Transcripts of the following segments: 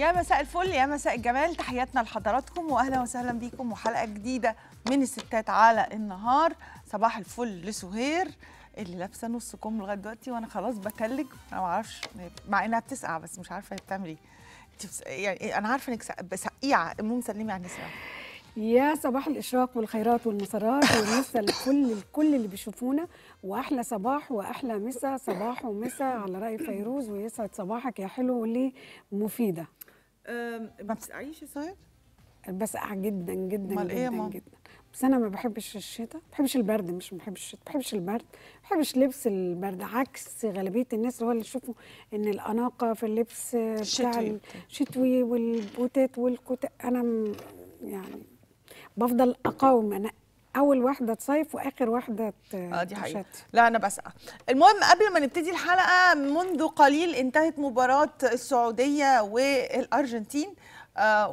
يا مساء الفل يا مساء الجمال تحياتنا لحضراتكم واهلا وسهلا بيكم وحلقه جديده من الستات على النهار صباح الفل لسهير اللي لابسه نص كم لغايه دلوقتي وانا خلاص بتلج انا ما اعرفش مع انها بتسقع بس مش عارفه هي بتعمل ايه انت بس- يعني انا عارفه انك سق- سقيعه المهم سلمي على الناس بقى. يا صباح الاشراق والخيرات والمسرات والمسا لكل الكل اللي بيشوفونا واحلى صباح واحلى مسا صباح ومسا على راي فيروز ويسعد صباحك يا حلو وليه مفيده أم، ما بتسقعيش يا سهير بسقع جدا جدا أمال جدا إيه يا ماما؟ جدا بس انا ما بحبش الشتاء ما بحبش البرد مش ما بحبش الشتاء ما بحبش البرد ما بحبش لبس البرد عكس غالبيه الناس هو اللي يشوفوا ان الاناقه في اللبس بتاع الشتوي. الشتوي والبوتات والكوت انا م- يعني بفضل اقاوم انا اول واحده تصيف واخر واحده ت- اه دي حقيقة تشتي. لا انا بسقع المهم قبل ما نبتدي الحلقة منذ قليل انتهت مباراة السعودية والارجنتين آه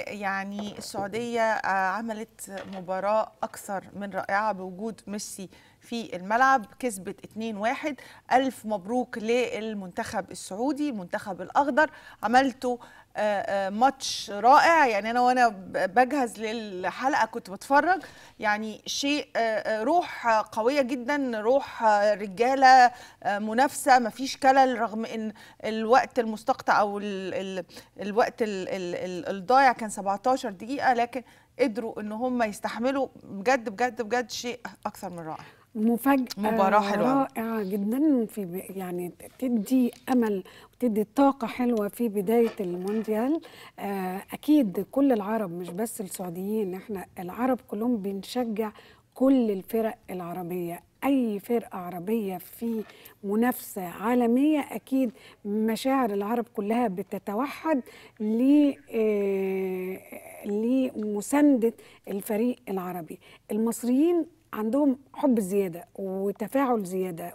ويعني السعودية آه عملت مباراة أكثر من رائعة بوجود ميسي في الملعب كسبت 2-1 ألف مبروك للمنتخب السعودي المنتخب الأخضر عملتوا آه، آه، ماتش رائع يعني انا وانا ب- بجهز للحلقه كنت بتفرج يعني شيء آه، آه، روح آه، قويه جدا روح آه، رجاله آه، منافسه مفيش كلل رغم ان الوقت المستقطع او ال ال الوقت ال ال ال الضايع كان 17 دقيقه لكن قدروا ان هم يستحملوا بجد بجد بجد شيء اكثر من رائع مفاجأة مباراة حلوة أوي. رائعة جدا في ب- يعني تدي أمل وتدي طاقة حلوة في بداية المونديال آه، أكيد كل العرب مش بس السعوديين احنا العرب كلهم بنشجع كل الفرق العربية أي فرقة عربية في منافسة عالمية أكيد مشاعر العرب كلها بتتوحد ل آه، لمساندة الفريق العربي المصريين عندهم حب زيادة وتفاعل زيادة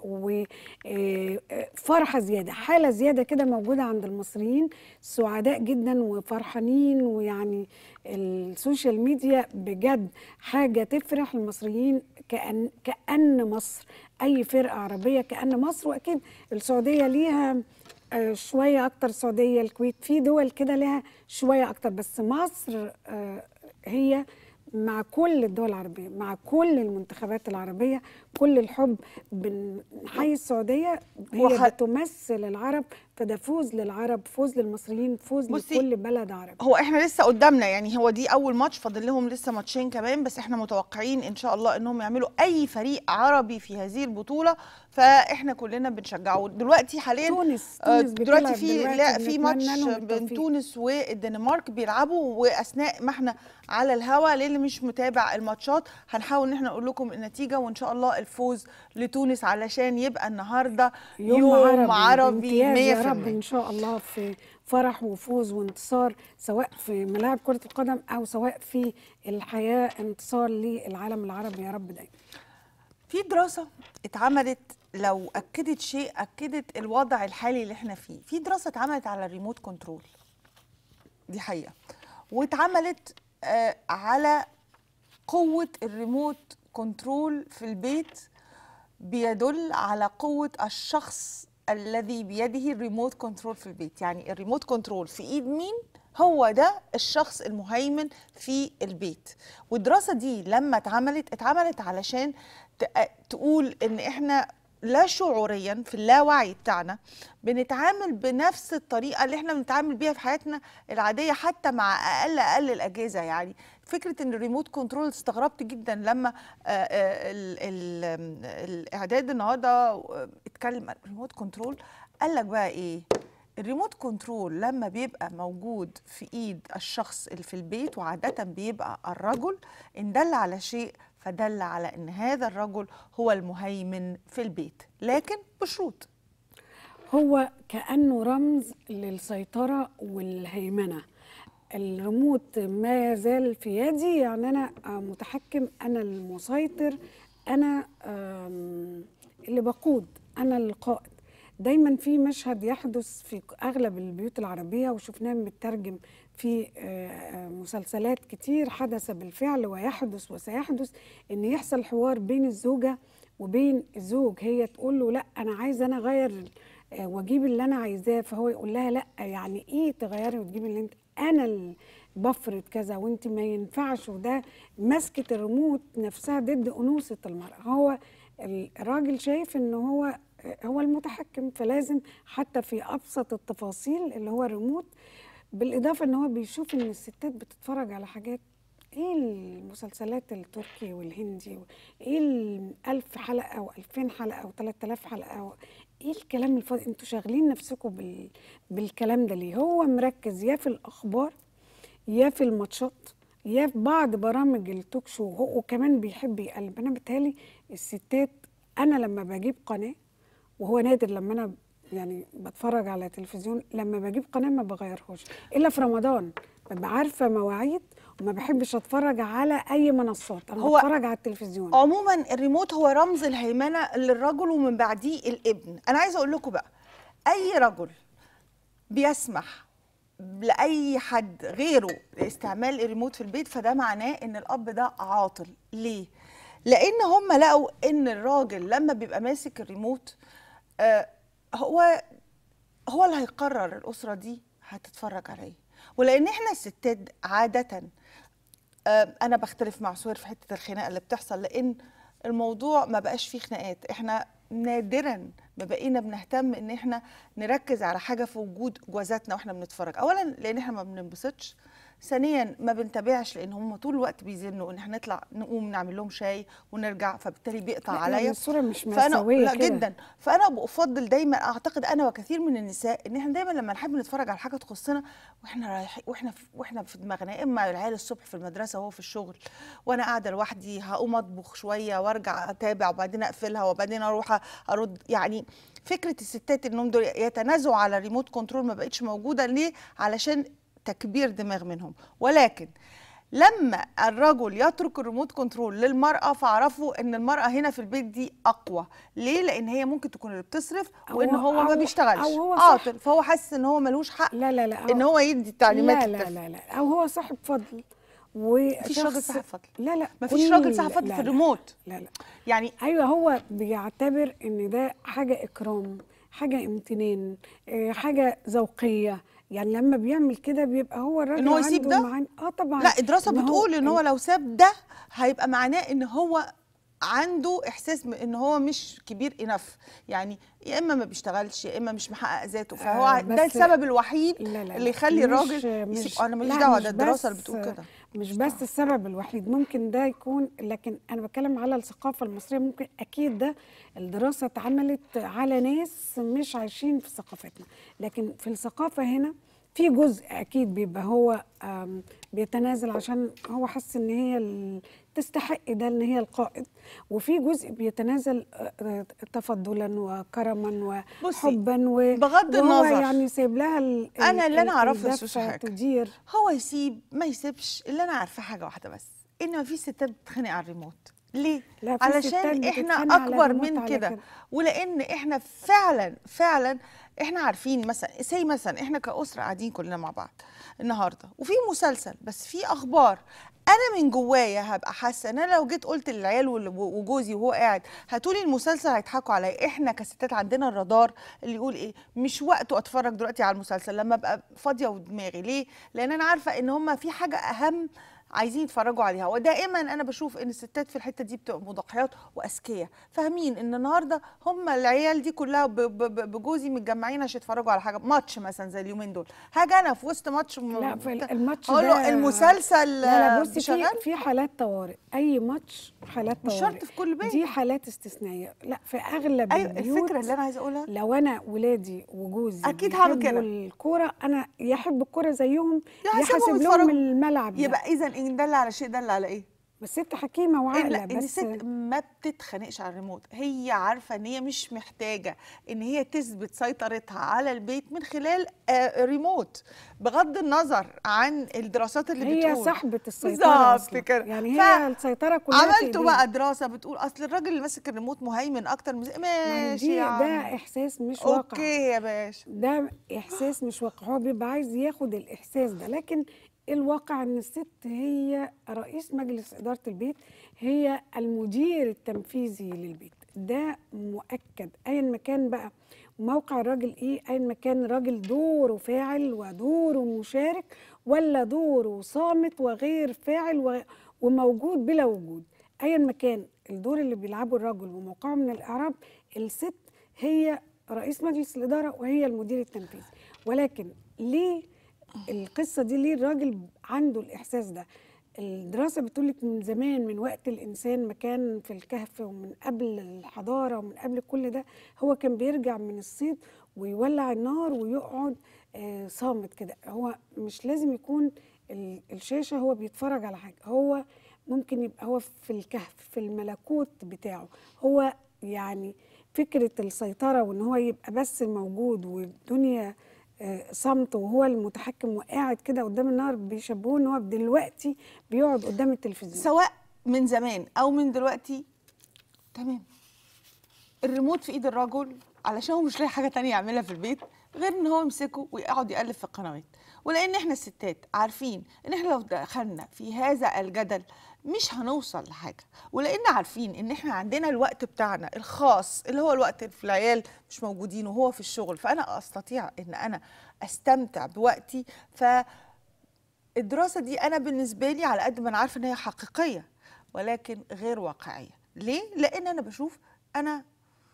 وفرحة زيادة حالة زيادة كده موجودة عند المصريين سعداء جدا وفرحانين ويعني السوشيال ميديا بجد حاجة تفرح المصريين كأن, كأن مصر أي فرقة عربية كأن مصر وأكيد السعودية ليها آه، شوية أكتر السعودية الكويت في دول كده لها شوية أكتر بس مصر آه، هي مع كل الدول العربية مع كل المنتخبات العربية كل الحب بنحيي السعودية هي وح- بتمثل العرب فده فوز للعرب فوز للمصريين فوز بصي، لكل بلد عربي هو احنا لسه قدامنا يعني هو دي اول ماتش فاضل لهم لسه ماتشين كمان بس احنا متوقعين ان شاء الله انهم يعملوا اي فريق عربي في هذه البطوله فاحنا كلنا بنشجعه دلوقتي حاليا تونس آه، تونس دلوقتي بتلعب في دلوقتي لا في بنتمنى ماتش لهم بين التوفيق. تونس والدنمارك بيلعبوا واثناء ما احنا على الهوا للي مش متابع الماتشات هنحاول ان احنا نقول لكم النتيجه وان شاء الله الفوز لتونس علشان يبقى النهارده يوم, يوم عربي, عربي بامتياز 100% يا رب ان شاء الله في فرح وفوز وانتصار سواء في ملاعب كرة القدم او سواء في الحياة انتصار للعالم العربي يا رب دايما في دراسة اتعملت لو أكدت شيء أكدت الوضع الحالي اللي احنا فيه في دراسة اتعملت على الريموت كنترول دي حقيقة واتعملت آه على قوة الريموت كنترول في البيت بيدل على قوة الشخص الذي بيده الريموت كنترول في البيت يعني الريموت كنترول في ايد مين هو ده الشخص المهيمن في البيت والدراسة دي لما اتعملت اتعملت علشان ت- تقول ان احنا لا شعوريا في اللاوعي بتاعنا بنتعامل بنفس الطريقة اللي احنا بنتعامل بيها في حياتنا العادية حتى مع أقل أقل الأجهزة يعني فكرة ان الريموت كنترول استغربت جدا لما آه، آه، ال- ال- الإعداد النهاردة آه، اتكلم عن الريموت كنترول قال لك بقى ايه الريموت كنترول لما بيبقى موجود في ايد الشخص اللي في البيت وعادة بيبقى الرجل ان دل على شيء فدل على ان هذا الرجل هو المهيمن في البيت لكن بشروط هو كأنه رمز للسيطرة والهيمنة الريموت ما يزال في يدي يعني أنا آه، متحكم أنا المسيطر أنا آم، اللي بقود أنا القائد دايما في مشهد يحدث في أغلب البيوت العربية وشفناه مترجم في آه، آه، مسلسلات كتير حدث بالفعل ويحدث وسيحدث إن يحصل حوار بين الزوجة وبين الزوج هي تقول له لا أنا عايزة أنا أغير آه، واجيب اللي انا عايزاه فهو يقول لها لا يعني ايه تغيري وتجيبي اللي انت انا اللي بفرض كذا وانت ما ينفعش وده مسكه الريموت نفسها ضد انوثه المراه هو الراجل شايف ان هو هو المتحكم فلازم حتى في ابسط التفاصيل اللي هو الريموت بالاضافه ان هو بيشوف ان الستات بتتفرج على حاجات ايه المسلسلات التركي والهندي و- ايه الألف حلقه والفين حلقه وثلاث آلاف حلقه و- ايه الكلام الفاضي انتوا شاغلين نفسكم بال... بالكلام ده ليه هو مركز يا في الاخبار يا في الماتشات يا في بعض برامج التوك شو هو وكمان بيحب يقلب انا بتهيألي الستات انا لما بجيب قناه وهو نادر لما انا يعني بتفرج على تلفزيون لما بجيب قناه ما بغيرهاش الا في رمضان ببقى عارفه مواعيد وما بحبش اتفرج على اي منصات انا هو- بتفرج على التلفزيون عموما الريموت هو رمز الهيمنه للرجل ومن بعديه الابن انا عايزه اقول لكم بقى اي رجل بيسمح لاي حد غيره استعمال الريموت في البيت فده معناه ان الاب ده عاطل ليه لان هم لقوا ان الراجل لما بيبقى ماسك الريموت آه هو هو اللي هيقرر الاسره دي هتتفرج على ايه ولان احنا الستات عاده آه، انا بختلف مع سهير في حته الخناقه اللي بتحصل لان الموضوع ما بقاش فيه خناقات احنا نادرا ما بقينا بنهتم ان احنا نركز على حاجه في وجود جوازاتنا واحنا بنتفرج اولا لان احنا ما بننبسطش ثانيا ما بنتابعش لان هم طول الوقت بيزنوا ان احنا نطلع نقوم نعمل لهم شاي ونرجع فبالتالي بيقطع لا، يعني عليا الصوره مش فانا مأساويه لا كده. جدا فانا بفضل دايما اعتقد انا وكثير من النساء ان احنا دايما لما نحب نتفرج على حاجه تخصنا واحنا رايحين واحنا في واحنا في دماغنا يا اما العيال الصبح في المدرسه وهو في الشغل وانا قاعده لوحدي هقوم اطبخ شويه وارجع اتابع وبعدين اقفلها وبعدين اروح ارد يعني فكره الستات انهم دول يتنازلوا على ريموت كنترول ما بقتش موجوده ليه علشان تكبير دماغ منهم ولكن لما الرجل يترك الريموت كنترول للمرأة فاعرفوا ان المرأة هنا في البيت دي اقوى ليه لان هي ممكن تكون اللي بتصرف أو- وان هو ما أو- بيشتغلش أو هو صح. عاطل فهو حاسس ان هو ملوش حق لا لا لا ان هو يدي التعليمات لا لا الطفل. لا لا او هو صاحب فضل وشخص مفيش راجل صاحب فضل. لا لا مفيش كل- راجل صاحب فضل لا في لا. الريموت لا لا يعني ايوه هو بيعتبر ان ده حاجه اكرام حاجه امتنان آه، حاجه ذوقيه يعني لما بيعمل كده بيبقى هو الراجل إن هو يسيب عنده ده؟ معان- اه طبعا لا الدراسه إن بتقول ان هو لو ساب ده هيبقى معناه ان هو عنده احساس م- ان هو مش كبير انف يعني يا اما ما بيشتغلش يا اما مش محقق ذاته فهو آه، ده بس- السبب الوحيد لا لا اللي لا، يخلي مش- الراجل مش يسيب انا ماليش لا، دعوه مش ده الدراسه اللي بس- بتقول كده مش بس السبب الوحيد ممكن ده يكون لكن انا بتكلم على الثقافه المصريه ممكن اكيد ده الدراسه اتعملت على ناس مش عايشين في ثقافتنا لكن في الثقافه هنا في جزء اكيد بيبقى هو آم، بيتنازل عشان هو حس ان هي ال- تستحق ده ان هي القائد وفي جزء بيتنازل آه، آه، تفضلا وكرما بصي، وحبا و- بغض وهو النظر. يعني سايب لها ال- أنا اللي أنا ال- أعرفه يا الدفة سوسو حاجة. تدير هو يسيب ما يسيبش اللي انا عارفه حاجه واحده بس ان ما في ستات بتتخانق على الريموت ليه لا، في ستات علشان احنا بتتخانق على اكبر الريموت من على كده كده. ولان احنا فعلا فعلا احنا عارفين مثلا زي مثلا احنا كاسره قاعدين كلنا مع بعض النهارده وفي مسلسل بس في اخبار انا من جوايا هبقى حاسه ان انا لو جيت قلت للعيال وال- وجوزي وهو قاعد هاتوا لي المسلسل هيضحكوا عليا احنا كستات عندنا الرادار اللي يقول ايه مش وقته اتفرج دلوقتي على المسلسل لما ابقى فاضيه ودماغي ليه لان انا عارفه ان هم في حاجه اهم عايزين يتفرجوا عليها ودائما انا بشوف ان الستات في الحته دي بتبقى مضحيات واذكياء فاهمين ان النهارده هم العيال دي كلها ب- ب- ب- بجوزي متجمعين عشان يتفرجوا على حاجه ماتش مثلا زي اليومين دول هاجي انا في وسط ماتش م- لا في بتاع- الماتش هقول له ده المسلسل لا لا آه، بصي في شغال في حالات طوارئ اي ماتش حالات مش طوارئ شرط في كل بيت. دي حالات استثنائيه لا في اغلب ايوه البيوت الفكره اللي انا عايزه اقولها لو انا ولادي وجوزي أكيد هعمل بيحبوا كده. الكوره انا يحب الكوره زيهم يا هسيبهم يحاسب لهم يتفرجوا. الملعب ده. يبقى اذا ان دل على شيء دل على ايه بس ست حكيمه إن وعاقله لا ان بس الست ما بتتخانقش على الريموت هي عارفه ان هي مش محتاجه ان هي تثبت سيطرتها على البيت من خلال آه، ريموت بغض النظر عن الدراسات اللي هي بتقول صاحبه السيطره بالظبط أصلاً. كده. يعني ف- هي السيطره كلها في عملتوا إيديها. بقى دراسه بتقول اصل الراجل اللي ماسك الريموت مهيمن اكتر من ما هي ماشي دي يا عم ده احساس مش واقع اوكي يا باشا ده احساس مش واقع هو بيبقى عايز ياخد الاحساس ده لكن الواقع ان الست هي رئيس مجلس اداره البيت هي المدير التنفيذي للبيت ده مؤكد ايا ما كان بقى موقع الراجل ايه ايا ما كان راجل دوره فاعل ودوره مشارك ولا دوره صامت وغير فاعل و- وموجود بلا وجود ايا ما كان الدور اللي بيلعبه الرجل وموقعه من الاعراب الست هي رئيس مجلس الاداره وهي المدير التنفيذي ولكن ليه القصه دي ليه الراجل عنده الاحساس ده الدراسه بتقول لك من زمان من وقت الانسان ما كان في الكهف ومن قبل الحضاره ومن قبل كل ده هو كان بيرجع من الصيد ويولع النار ويقعد آه، صامت كده هو مش لازم يكون ال- الشاشه هو بيتفرج على حاجه هو ممكن يبقى هو في الكهف في الملكوت بتاعه هو يعني فكره السيطره وان هو يبقى بس موجود والدنيا آه، صمت وهو المتحكم وقاعد كده قدام النار بيشبهوه ان هو دلوقتي بيقعد قدام التلفزيون سواء من زمان او من دلوقتي تمام الريموت في ايد الرجل علشان هو مش لاقي حاجه تانية يعملها في البيت غير ان هو يمسكه ويقعد يقلب في القنوات ولان احنا الستات عارفين ان احنا لو دخلنا في هذا الجدل مش هنوصل لحاجه ولان عارفين ان احنا عندنا الوقت بتاعنا الخاص اللي هو الوقت في العيال مش موجودين وهو في الشغل فانا استطيع ان انا استمتع بوقتي ف الدراسه دي انا بالنسبه لي على قد ما انا عارفه ان هي حقيقيه ولكن غير واقعيه ليه لان انا بشوف انا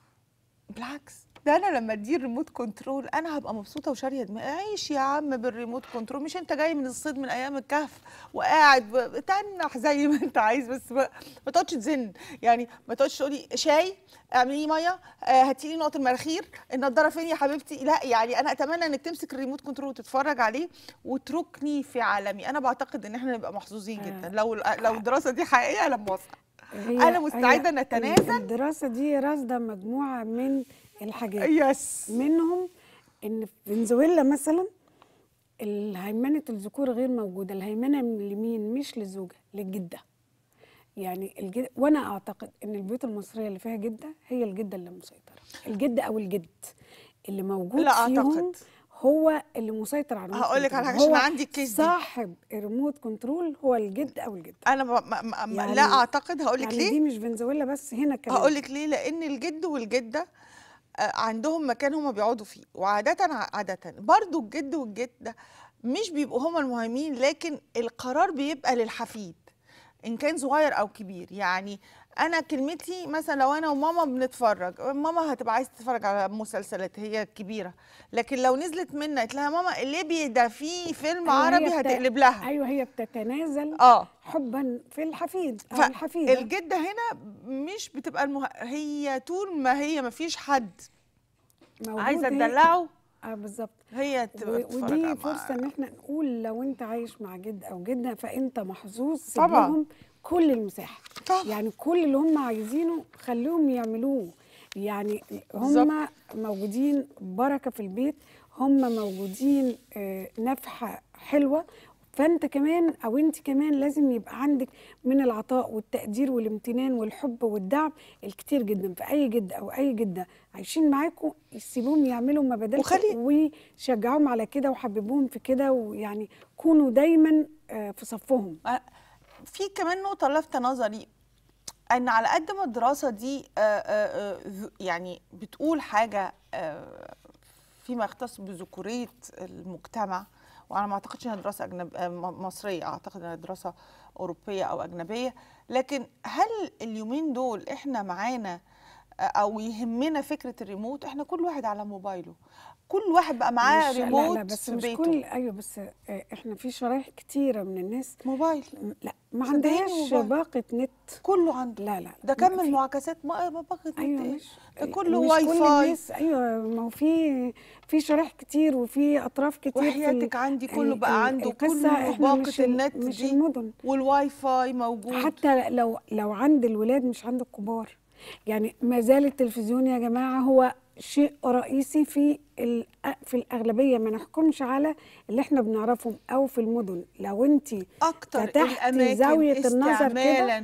بالعكس ده انا لما اديه الريموت كنترول انا هبقى مبسوطه وشاريه دماغي عيش يا عم بالريموت كنترول مش انت جاي من الصيد من ايام الكهف وقاعد ب- تنح زي ما انت عايز بس ما, ما تقعدش تزن يعني ما تقعدش تقولي شاي اعملي ميه آه هاتي لي نقط المراخير النضاره فين يا حبيبتي لا يعني انا اتمنى انك تمسك الريموت كنترول وتتفرج عليه وتركني في عالمي انا بعتقد ان احنا نبقى محظوظين جدا لو لو الدراسه دي حقيقيه انا موافقه هي- أنا مستعدة هي نتنازل. الدراسه دي رصده مجموعه من الحاجات يس منهم ان في فنزويلا مثلا الهيمنه الذكور غير موجوده الهيمنه لمين مش للزوجه للجده يعني الجد وانا اعتقد ان البيوت المصريه اللي فيها جده هي الجده اللي مسيطره الجد او الجد اللي موجود لا فيهم أعتقد. هو اللي مسيطر على هقول لك على حاجة هو عشان عندي الكيس دي. صاحب الريموت كنترول هو الجد او الجده انا ما ما ما يعني- لا اعتقد هقول لك يعني ليه دي مش فنزويلا بس هنا كمان هقول لك ليه لان الجد والجده آه، عندهم مكان هما بيقعدوا فيه وعاده عاده برضو الجد والجده مش بيبقوا هما المهيمين لكن القرار بيبقى للحفيد ان كان صغير او كبير يعني انا كلمتي مثلا لو انا وماما بنتفرج ماما هتبقى عايزه تتفرج على مسلسلات هي كبيره لكن لو نزلت منا قلت لها ماما الليبي ده فيه فيلم أيوة هي عربي بت- هتقلب لها ايوه هي بتتنازل اه حبا في الحفيد او الحفيده فالجده هنا مش بتبقى المه... هي طول ما هي ما فيش حد موجود عايزه هي- تدلعه اه بالظبط هي تبقى و- تتفرج ودي مع- فرصه ان احنا نقول لو انت عايش مع جد او جده فانت محظوظ سيب طبعاً. لهم كل المساحه طبعاً. يعني كل اللي هم عايزينه خليهم يعملوه يعني هم بالظبط. موجودين بركه في البيت هم موجودين آه، نفحه حلوه فانت كمان او انت كمان لازم يبقى عندك من العطاء والتقدير والامتنان والحب والدعم الكتير جدا في اي جد او اي جده عايشين معاكم يسيبوهم يعملوا ما بدل وخلي- وشجعوهم على كده وحببوهم في كده ويعني كونوا دايما آه، في صفهم آه، في كمان نقطة لافتة نظري ان على قد ما الدراسة دي آه، آه، آه، ذ- يعني بتقول حاجة آه، فيما يختص بذكورية المجتمع وانا ما اعتقدش انها دراسة أجنب آه، م- مصرية اعتقد انها دراسة اوروبية او اجنبية لكن هل اليومين دول احنا معانا آه، او يهمنا فكرة الريموت احنا كل واحد على موبايله كل واحد بقى معاه مش- لا ريموت لا بس في مش بيته كل ايوه بس آه، احنا في شرايح كتيره من الناس موبايل م- لا ما صدقيني عندهاش موبايل. باقه نت كله عنده لا لا ده كم في- المعاكسات ما ما باقي ايوه إيه؟ مش ده كله مش واي كل فاي الناس ايوه ما هو في في شرايح كتير وفي اطراف كتير في ال- وحياتك عندي كله ال- بقى ال- عنده القصة كله إحنا باقة مش ال- النت مش دي المدن والواي فاي موجود حتى لو لو عند الولاد مش عند الكبار يعني ما زال التلفزيون يا جماعه هو شيء رئيسي في ال- في الاغلبيه ما نحكمش على اللي احنا بنعرفهم او في المدن لو انت اكتر فتحتي الاماكن زاوية النظر كده. استعمالا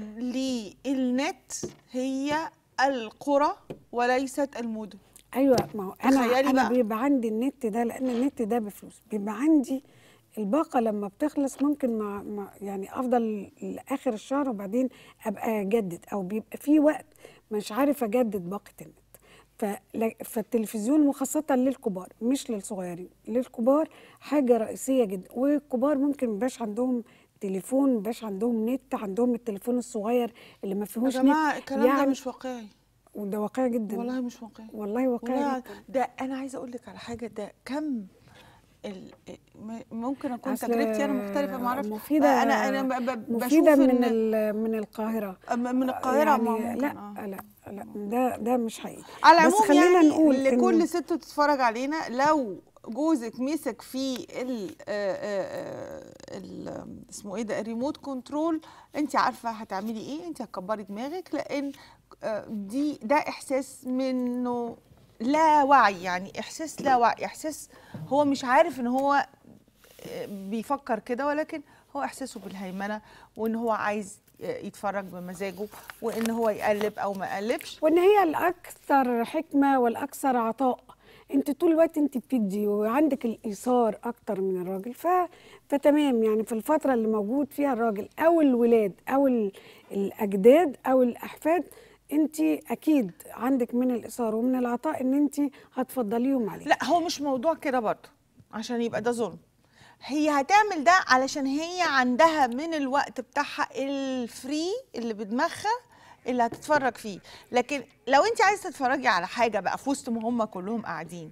للنت هي القرى وليست المدن ايوه ما هو انا تخيلي انا بقى. بيبقى عندي النت ده لان النت ده بفلوس بيبقى عندي الباقه لما بتخلص ممكن مع, مع يعني افضل لاخر الشهر وبعدين ابقى اجدد او بيبقى في وقت مش عارف اجدد باقه النت فلا- فالتلفزيون وخاصة للكبار مش للصغيرين للكبار حاجة رئيسية جدا والكبار ممكن مبقاش عندهم تليفون مبقاش عندهم نت عندهم التليفون الصغير اللي ما يا فيهوش جماعه نت الكلام ده يعني مش واقعي وده واقعي جدا والله مش واقعي والله واقعي والله جدا ده انا عايزه اقول لك على حاجه ده كم ال... م- ممكن اكون أصل تجربتي انا مختلفه ما اعرفش مفيدة انا انا ب- ب- مفيدة بشوف من إن- ال- من القاهرة من القاهره يعني ما ممكن لا آه. لا لا ده ده مش حقيقي على بس العموم خلينا يعني نقول إن- لكل ست تتفرج علينا لو جوزك مسك في ال آه، آه، ال اسمه ايه ده الريموت كنترول انت عارفه هتعملي ايه انت هتكبري دماغك لان آه، دي ده احساس منه لا وعي يعني احساس لا وعي احساس هو مش عارف ان هو آه، بيفكر كده ولكن هو احساسه بالهيمنه وان هو عايز آه، يتفرج بمزاجه وان هو يقلب او ما يقلبش وان هي الاكثر حكمه والاكثر عطاء انت طول الوقت انت بتدي وعندك الايثار اكتر من الراجل ف... فتمام يعني في الفتره اللي موجود فيها الراجل او الولاد او ال... الاجداد او الاحفاد انت اكيد عندك من الايثار ومن العطاء ان انت هتفضليهم عليه لا هو مش موضوع كده برضه عشان يبقى ده ظلم هي هتعمل ده علشان هي عندها من الوقت بتاعها الفري اللي بدماغها اللي هتتفرج فيه لكن لو انت عايزه تتفرجي على حاجه بقى في وسط ما هم كلهم قاعدين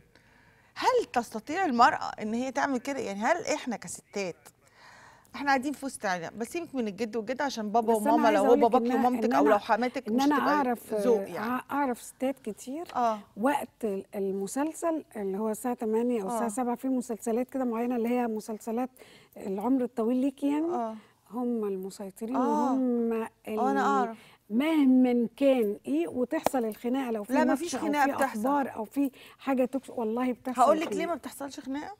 هل تستطيع المرأة ان هي تعمل كده يعني هل احنا كستات احنا قاعدين في وسط عيله بس سيبك من الجد والجده عشان بابا بس أنا وماما عايزة لو هو أقولك باباكي إن- ومامتك إن او أنا- لو حماتك ان مش انا تبقى اعرف ذوق يعني ع- اعرف ستات كتير اه وقت المسلسل اللي هو الساعة 8 أو الساعة آه. 7 في مسلسلات كده معينة اللي هي مسلسلات العمر الطويل ليكي يعني اه هم المسيطرين آه. وهم اه انا اعرف مهما كان ايه وتحصل الخناقه لو في لا، ماتش مفيش أو خناقة في بتحصل. اخبار او في حاجه تكس والله بتحصل هقول لك ليه خناقة. ما بتحصلش خناقه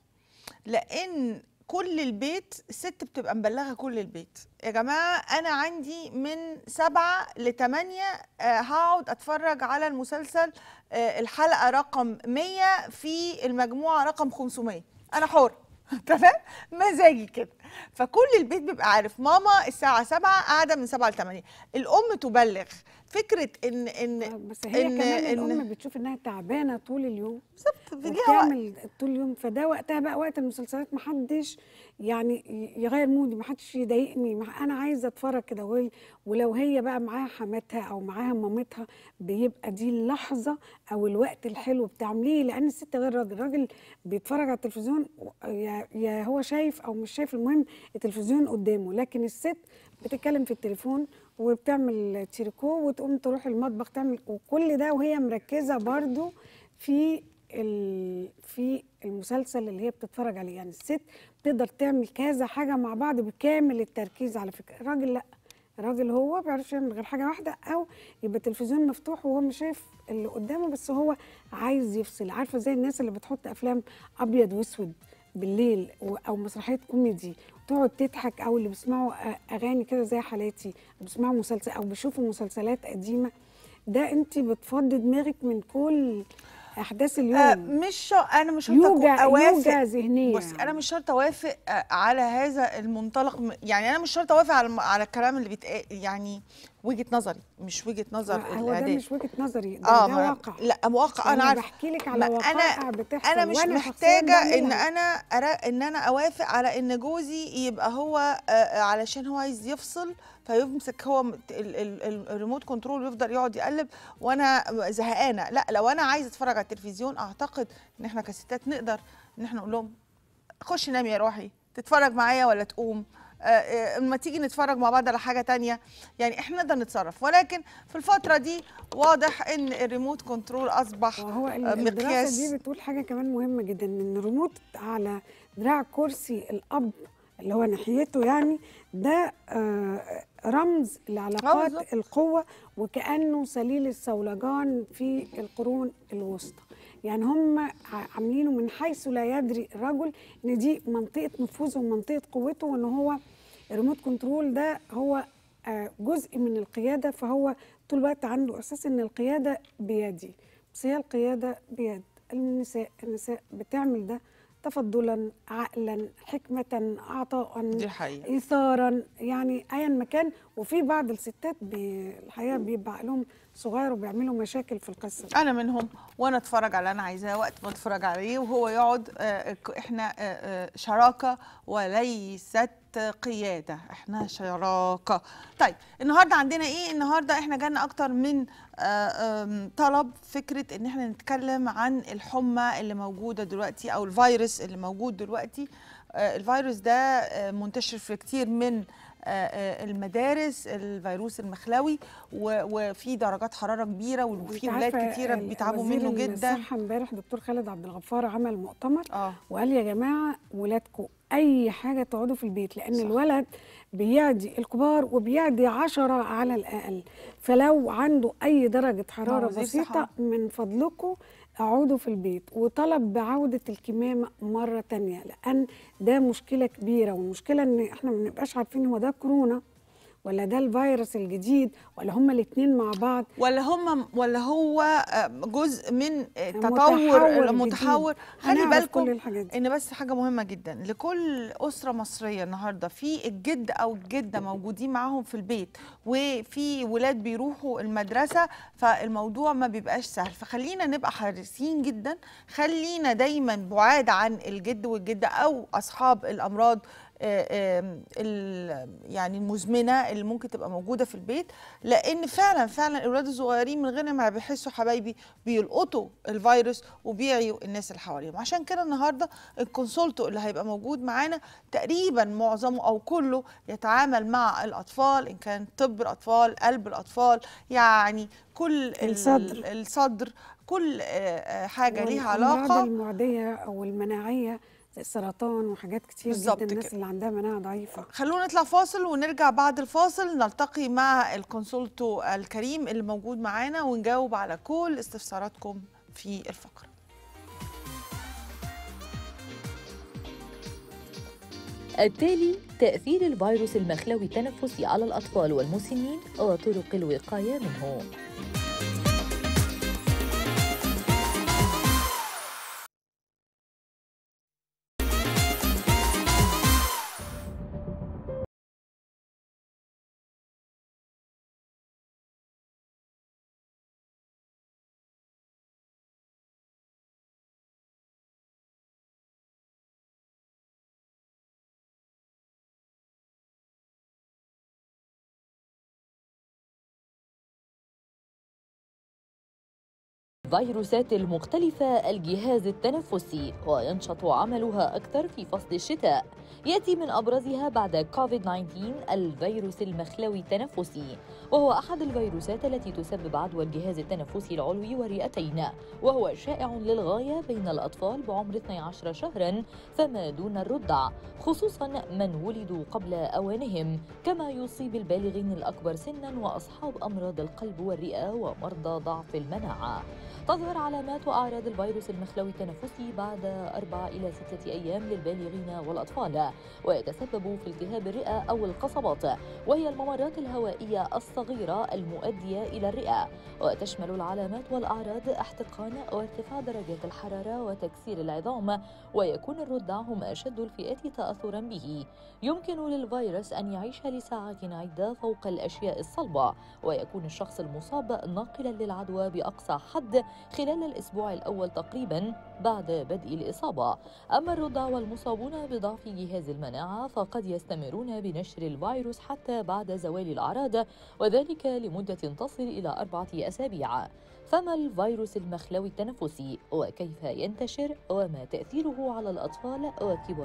لان كل البيت الست بتبقى مبلغه كل البيت يا جماعه انا عندي من سبعة لتمانية آه، هقعد اتفرج على المسلسل آه، الحلقه رقم 100 في المجموعه رقم 500 انا حر تمام مزاجي كده فكل البيت بيبقى عارف ماما الساعه 7 قاعده من 7 ل 8 الام تبلغ فكره ان ان آه، بس هي إن- كمان إن- الام بتشوف انها تعبانه طول اليوم بالظبط ليها وقت وبتعمل طول اليوم فده وقتها بقى وقت المسلسلات محدش يعني ي- يغير مودي محدش يضايقني مح- انا عايزه اتفرج كده وهي- ولو هي بقى معاها حماتها او معاها مامتها بيبقى دي اللحظه او الوقت الحلو بتاعهم ليه لان الست غير الراجل الراجل بيتفرج على التلفزيون و- يا يا هو شايف او مش شايف المهم التلفزيون قدامه لكن الست بتتكلم في التليفون وبتعمل تريكو وتقوم تروح المطبخ تعمل وكل ده وهي مركزه برضو في ال- في المسلسل اللي هي بتتفرج عليه يعني الست بتقدر تعمل كذا حاجه مع بعض بكامل التركيز على فكره الراجل لا الراجل هو ما بيعرفش يعمل غير حاجه واحده او يبقى التلفزيون مفتوح وهو مش شايف اللي قدامه بس هو عايز يفصل عارفه زي الناس اللي بتحط افلام ابيض واسود بالليل و- او مسرحيه كوميدي تقعد تضحك او اللي بيسمعوا أ- اغاني كده زي حالاتي أو بيسمعوا مسلسل او بيشوفوا مسلسلات قديمه ده انت بتفضي دماغك من كل احداث اليوم آه مش شا... انا مش شرط أكون يوجع اوافق يوجع ذهنيا بصي انا مش شرط اوافق آه، على هذا المنطلق م- يعني انا مش شرط اوافق على الم- على الكلام اللي بيتقال يعني وجهه نظري مش وجهه نظر هو ده الاعداد مش وجهه نظري ده, اه ده ما- واقع لا واقع انا أنا عارفه بحكي لك على ما وقائع انا بتحصل انا مش وأنا شخصياً محتاجه ان بعملها. انا أرا ان انا اوافق على ان جوزي يبقى هو آه، آه، علشان هو عايز يفصل فيمسك هو م- ال- ال- ال- الريموت كنترول ويفضل يقعد يقلب وانا زهقانه لا لو انا عايزه اتفرج على التلفزيون اعتقد ان احنا كستات نقدر ان احنا نقول لهم خش نام يا روحي تتفرج معايا ولا تقوم آه، آه، اما تيجي نتفرج مع بعض على حاجه تانية يعني احنا نقدر نتصرف ولكن في الفتره دي واضح ان الريموت كنترول اصبح وهو ال- آه، الدراسه مقياس دي بتقول حاجه كمان مهمه جدا ان الريموت على دراع كرسي الاب اللي هو ناحيته يعني ده آه، رمز آه، لعلاقات بالظبط. القوه وكانه سليل الصولجان في القرون الوسطى يعني هم ع- عاملينه من حيث لا يدري الرجل ان دي منطقه نفوذه ومنطقه قوته وان هو الريموت كنترول ده هو آه، جزء من القياده فهو طول الوقت عنده احساس ان القياده بيدي بس هي القياده بيد النساء النساء بتعمل ده تفضلا عقلا حكمه عطاء دي حقيقة ايثارا يعني ايا مكان وفي بعض الستات بي- الحقيقه بيبقى عقلهم صغير وبيعملوا مشاكل في القصه دي. انا منهم وانا اتفرج على اللي انا عايزاه وقت ما اتفرج عليه وهو يقعد آه، ك- احنا آه، آه، شراكه وليست قياده احنا شراكه طيب النهارده عندنا ايه النهارده احنا جالنا اكتر من آه، آم، طلب فكره ان احنا نتكلم عن الحمى اللي موجوده دلوقتي او الفيروس اللي موجود دلوقتي آه، الفيروس ده آه، منتشر في كتير من آه، آه، المدارس الفيروس المخلوي و- وفي درجات حراره كبيره وفي وانت ولاد عارفة كتيره ال- بيتعبوا وزير منه جدا الصحه امبارح دكتور خالد عبد الغفار عمل مؤتمر اه وقال يا جماعه ولادكم اي حاجه تقعدوا في البيت لان صح. صح. الولد بيعدي الكبار وبيعدي عشرة على الاقل فلو عنده اي درجه حراره وزير بسيطه صحة. من فضلكم اقعدوا في البيت وطلب بعوده الكمامه مره تانية لان ده مشكله كبيره والمشكله ان احنا ما بنبقاش عارفين هو ده كورونا ولا ده الفيروس الجديد ولا هما الاثنين مع بعض ولا هم ولا هو آه، جزء من آه، متحور تطور جديد. المتحور خلي هنعرف كل بالكم الحاجات دي ان بس حاجه مهمه جدا لكل اسره مصريه النهارده في الجد او الجده موجودين معاهم في البيت وفي ولاد بيروحوا المدرسه فالموضوع ما بيبقاش سهل فخلينا نبقى حريصين جدا خلينا دايما بعاد عن الجد والجده او اصحاب الامراض آه، آم، ال- يعني المزمنه اللي ممكن تبقى موجوده في البيت لان فعلا فعلا الاولاد الصغيرين من غير ما بيحسوا حبايبي بيلقطوا الفيروس وبيعيوا الناس اللي حواليهم عشان كده النهارده الكونسولتو اللي هيبقى موجود معانا تقريبا معظمه او كله يتعامل مع الاطفال ان كان طب الاطفال قلب الاطفال يعني كل ال- الصدر. الصدر كل آه، آه، حاجه ليها والأمراض علاقه المعدية أو المناعية زي السرطان وحاجات كتير بالظبط جدا الناس كده. اللي عندها مناعة ضعيفة خلونا نطلع فاصل ونرجع بعد الفاصل نلتقي مع الكونسولتو الكريم اللي موجود معانا ونجاوب على كل استفساراتكم في الفقرة التالي تأثير الفيروس المخلوي التنفسي على الأطفال والمسنين وطرق الوقاية منه الفيروسات المختلفة الجهاز التنفسي وينشط عملها أكثر في فصل الشتاء يأتي من أبرزها بعد كوفيد 19 الفيروس المخلوي التنفسي وهو أحد الفيروسات التي تسبب عدوى الجهاز التنفسي العلوي والرئتين وهو شائع للغاية بين الأطفال بعمر 12 شهرا فما دون الرضع خصوصا من ولدوا قبل أوانهم كما يصيب البالغين الأكبر سنا وأصحاب أمراض القلب والرئة ومرضى ضعف المناعة تظهر علامات وأعراض الفيروس المخلوي التنفسي بعد أربع إلى ستة أيام للبالغين والأطفال ويتسبب في التهاب الرئة أو القصبات وهي الممرات الهوائية الصغيرة المؤدية إلى الرئة وتشمل العلامات والأعراض احتقان وارتفاع درجات الحرارة وتكسير العظام ويكون الرضع هم أشد الفئات تأثرا به يمكن للفيروس أن يعيش لساعات عدة فوق الأشياء الصلبة ويكون الشخص المصاب ناقلا للعدوى بأقصى حد خلال الأسبوع الأول تقريبا بعد بدء الإصابة أما الرضع والمصابون بضعف جهاز المناعة فقد يستمرون بنشر الفيروس حتى بعد زوال الأعراض وذلك لمدة تصل إلى أربعة أسابيع فما الفيروس المخلوي التنفسي وكيف ينتشر وما تأثيره على الأطفال وكبار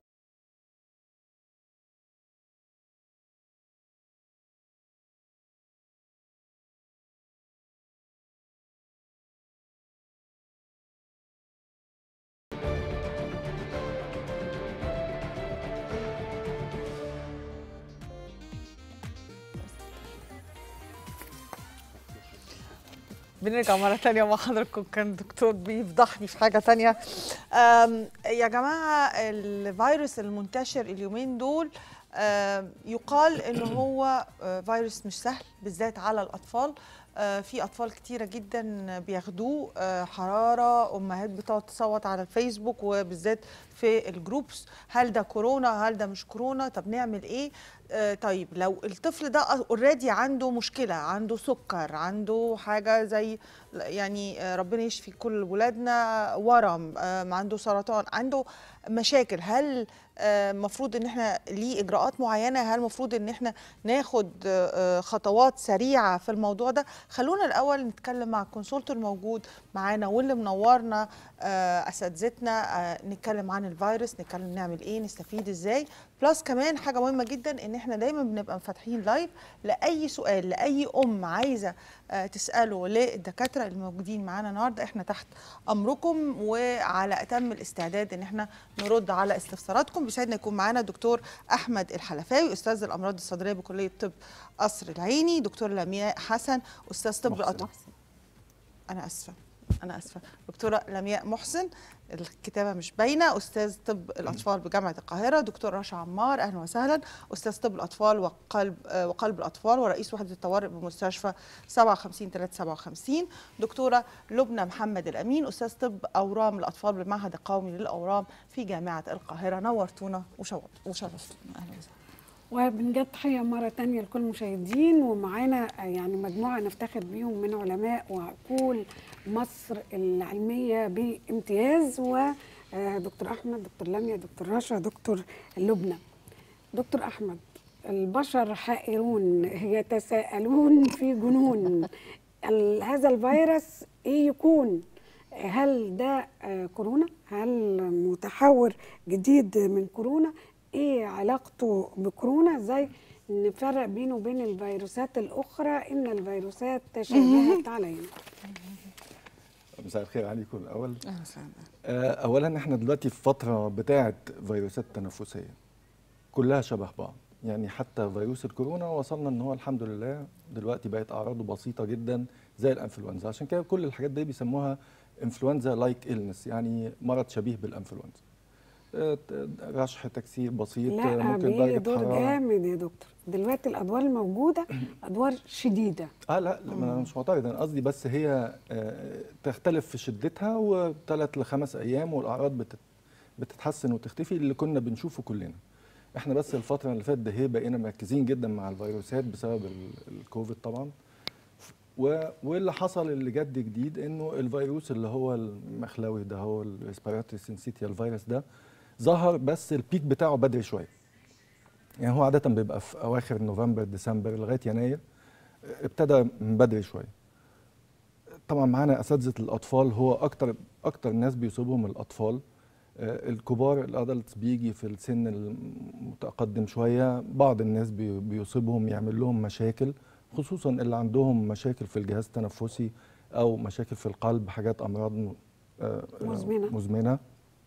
بنرجع مرة تانية مع حضراتكم كان الدكتور بيفضحني في حاجة تانية أم، يا جماعة الفيروس المنتشر اليومين دول آه، يقال ان هو آه، فيروس مش سهل بالذات على الاطفال آه، في اطفال كتيره جدا بياخدوه آه، حراره امهات بتقعد تصوت على الفيسبوك وبالذات في الجروبس هل ده كورونا هل ده مش كورونا طب نعمل ايه آه، طيب لو الطفل ده اوريدي عنده مشكله عنده سكر عنده حاجه زي يعني آه، ربنا يشفي كل ولادنا ورم آه، عنده سرطان عنده مشاكل هل المفروض ان احنا ليه اجراءات معينه هل المفروض ان احنا ناخد آه، آه، خطوات سريعه في الموضوع ده خلونا الاول نتكلم مع الكونسولت الموجود معانا واللي منورنا آه، اساتذتنا آه، نتكلم عن الفيروس نتكلم نعمل ايه نستفيد ازاي بلس كمان حاجه مهمه جدا ان احنا دايما بنبقى فاتحين لايف لاي سؤال لاي ام عايزه آه، تساله للدكاتره الموجودين معانا النهارده احنا تحت امركم وعلى اتم الاستعداد ان احنا نرد على استفساراتكم بيسعدنا يكون معانا دكتور احمد الحلفاوي استاذ الامراض الصدريه بكليه طب قصر العيني دكتور لمياء حسن استاذ طب محسن. الاطفال انا اسفه انا اسفه دكتوره لمياء محسن الكتابه مش باينه استاذ طب الاطفال بجامعه القاهره دكتور رشا عمار اهلا وسهلا استاذ طب الاطفال وقلب آه، وقلب الاطفال ورئيس وحده الطوارئ بمستشفى 57 357 دكتوره لبنى محمد الامين استاذ طب اورام الاطفال بالمعهد القومي للاورام في جامعه القاهره نورتونا وشو- وشرفتونا اهلا وسهلا وبنجد تحية مرة تانية لكل المشاهدين ومعانا يعني مجموعة نفتخر بيهم من علماء وعقول مصر العلمية بامتياز ودكتور أحمد دكتور لميا دكتور رشا دكتور لبنى دكتور أحمد البشر حائرون يتساءلون في جنون ال- هذا الفيروس ايه يكون هل ده آه، كورونا هل متحور جديد من كورونا ايه علاقته بكورونا ازاي نفرق بينه وبين الفيروسات الاخرى ان الفيروسات تشابهت علينا مساء الخير عليكم الاول اهلا وسهلا آه، اولا احنا دلوقتي في فتره بتاعه فيروسات تنفسيه كلها شبه بعض يعني حتى فيروس الكورونا وصلنا ان هو الحمد لله دلوقتي بقت اعراضه بسيطه جدا زي الانفلونزا عشان كده كل الحاجات دي بيسموها انفلونزا لايك إلنس يعني مرض شبيه بالانفلونزا آه، ت- رشح تكسير بسيط آه، لا ممكن بيجي درجه دور حراره جامد يا دكتور دلوقتي الادوار الموجوده ادوار شديده اه لا لا، ما انا مش معترض انا قصدي بس هي آه، تختلف في شدتها وثلاث لخمس ايام والاعراض بتت- بتتحسن وتختفي اللي كنا بنشوفه كلنا احنا بس الفتره اللي فاتت ده هي بقينا مركزين جدا مع الفيروسات بسبب ال- الكوفيد طبعا و- واللي حصل اللي جد جديد انه الفيروس اللي هو المخلوي ده هو الريسبيراتوري سينسيتيال فيروس ده ظهر بس البيك بتاعه بدري شويه يعني هو عاده بيبقى في اواخر نوفمبر ديسمبر لغايه يناير ابتدى من بدري شويه طبعا معانا اساتذه الاطفال هو اكتر اكتر ناس بيصيبهم الاطفال آه، الكبار الادلتس بيجي في السن المتقدم شويه بعض الناس بي- بيصيبهم يعمل لهم مشاكل خصوصا اللي عندهم مشاكل في الجهاز التنفسي او مشاكل في القلب حاجات امراض م- آه، آه، مزمنة. مزمنه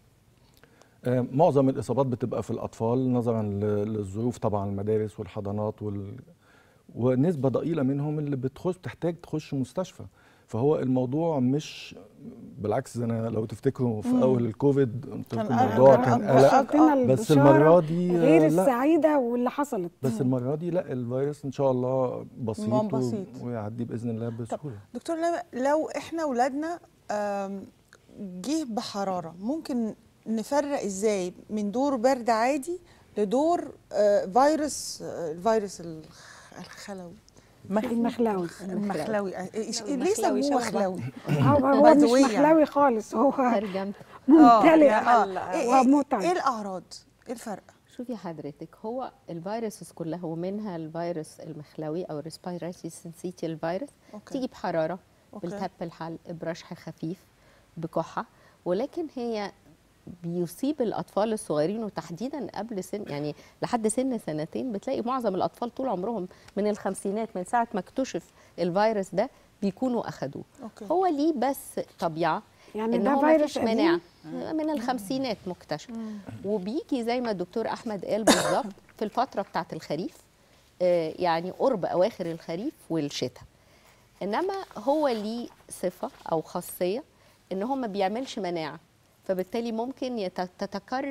آه، معظم الاصابات بتبقى في الاطفال نظرا ل- للظروف طبعا المدارس والحضانات وال... ونسبه ضئيله منهم اللي بتخش تحتاج تخش مستشفى فهو الموضوع مش بالعكس انا لو تفتكروا في مم. اول الكوفيد قلت كان لكم قلق. الموضوع كان كان قلق. قلق بشرتنا بس البشارة المره دي آه، غير لا السعيده واللي حصلت بس المره دي لا الفيروس ان شاء الله بسيط, ما و- بسيط. ويعدي باذن الله بسهوله دكتور لما- لو احنا ولادنا آم، جه بحراره ممكن نفرق ازاي من دور برد عادي لدور آه، فيروس آه، الفيروس الخ- الخلوي المخلاوي المخلوي آه، إيش- ليه المخلوي سموه شبه مخلوي هو هو مش بدوية. مخلاوي خالص هو ترجمت ممتلئ آه، آه. إيه- إيه- ومتعب ايه الاعراض ايه الفرق شوفي حضرتك هو الفيروسز كلها ومنها الفيروس المخلوي او الريسبيراتوري سنسيتيال فيروس أوكي. تيجي بحراره أوكي. بالتهاب الحلق برشح خفيف بكحه ولكن هي بيصيب الاطفال الصغيرين وتحديدا قبل سن يعني لحد سن سنتين بتلاقي معظم الاطفال طول عمرهم من الخمسينات من ساعه ما اكتشف الفيروس ده بيكونوا اخدوه أوكي. هو ليه بس طبيعه يعني ان ده هو فيروس مفيش قديم؟ مناعه من الخمسينات مكتشف وبيجي زي ما الدكتور احمد قال بالظبط في الفتره بتاعه الخريف آه، يعني قرب اواخر الخريف والشتاء انما هو ليه صفه او خاصيه ان هو ما بيعملش مناعه فبالتالي ممكن يت- تتكرر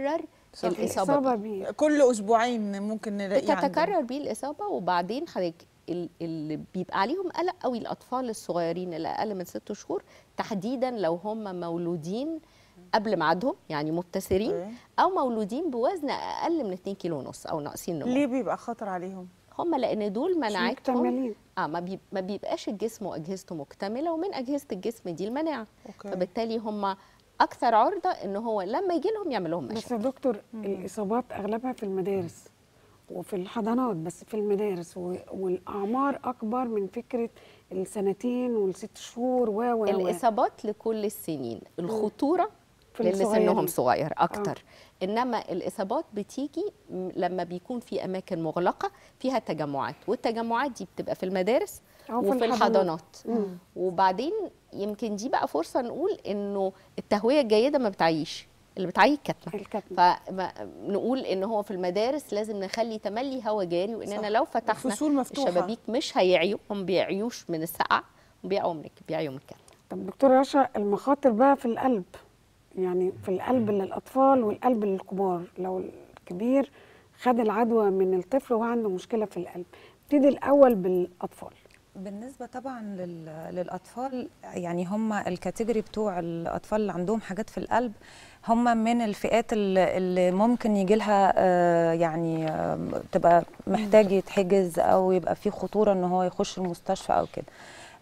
الاصابه الإصابة بيه. بيه كل اسبوعين ممكن نلاقيه عندنا. بتتكرر بيه الاصابه وبعدين حضرتك ال- اللي بيبقى عليهم قلق قوي الاطفال الصغيرين اللي اقل من ست شهور تحديدا لو هم مولودين قبل ميعادهم يعني مبتسرين أوكي. او مولودين بوزن اقل من 2 كيلو ونص او ناقصين نمو ليه بيبقى خطر عليهم هم لان دول مناعتهم مكتملين. اه ما, بيب... ما بيبقاش الجسم واجهزته مكتمله ومن اجهزه الجسم دي المناعه أوكي. فبالتالي هم اكثر عرضه ان هو لما يجي لهم يعمل لهم بس مشاكل يا دكتور الاصابات اغلبها في المدارس وفي الحضانات بس في المدارس و- والاعمار اكبر من فكره السنتين والست شهور و و و. الاصابات لكل السنين الخطوره في للي الصغيرين. سنهم صغير اكتر انما الاصابات بتيجي م- لما بيكون في اماكن مغلقه فيها تجمعات والتجمعات دي بتبقى في المدارس أو في وفي الحضانات. الحضانات وبعدين يمكن دي بقى فرصه نقول انه التهويه الجيده ما بتعيش اللي بتعيي الكتمه الكتمة. فنقول ان هو في المدارس لازم نخلي تملي هواء جاري واننا لو فتحنا الفصول مفتوحة. الشبابيك مش هيعيوا هم بيعيوش من السقعه بيعيوا من بيعيوا من الكتمه طب دكتور رشا المخاطر بقى في القلب يعني في القلب للاطفال والقلب للكبار لو الكبير خد العدوى من الطفل وهو عنده مشكله في القلب ابتدي الاول بالاطفال بالنسبة طبعا لل- للأطفال يعني هم الكاتيجوري بتوع الأطفال اللي عندهم حاجات في القلب هم من الفئات اللي اللي ممكن يجي لها آه، يعني آه، تبقى محتاج يتحجز أو يبقى في خطورة إن هو يخش المستشفى أو كده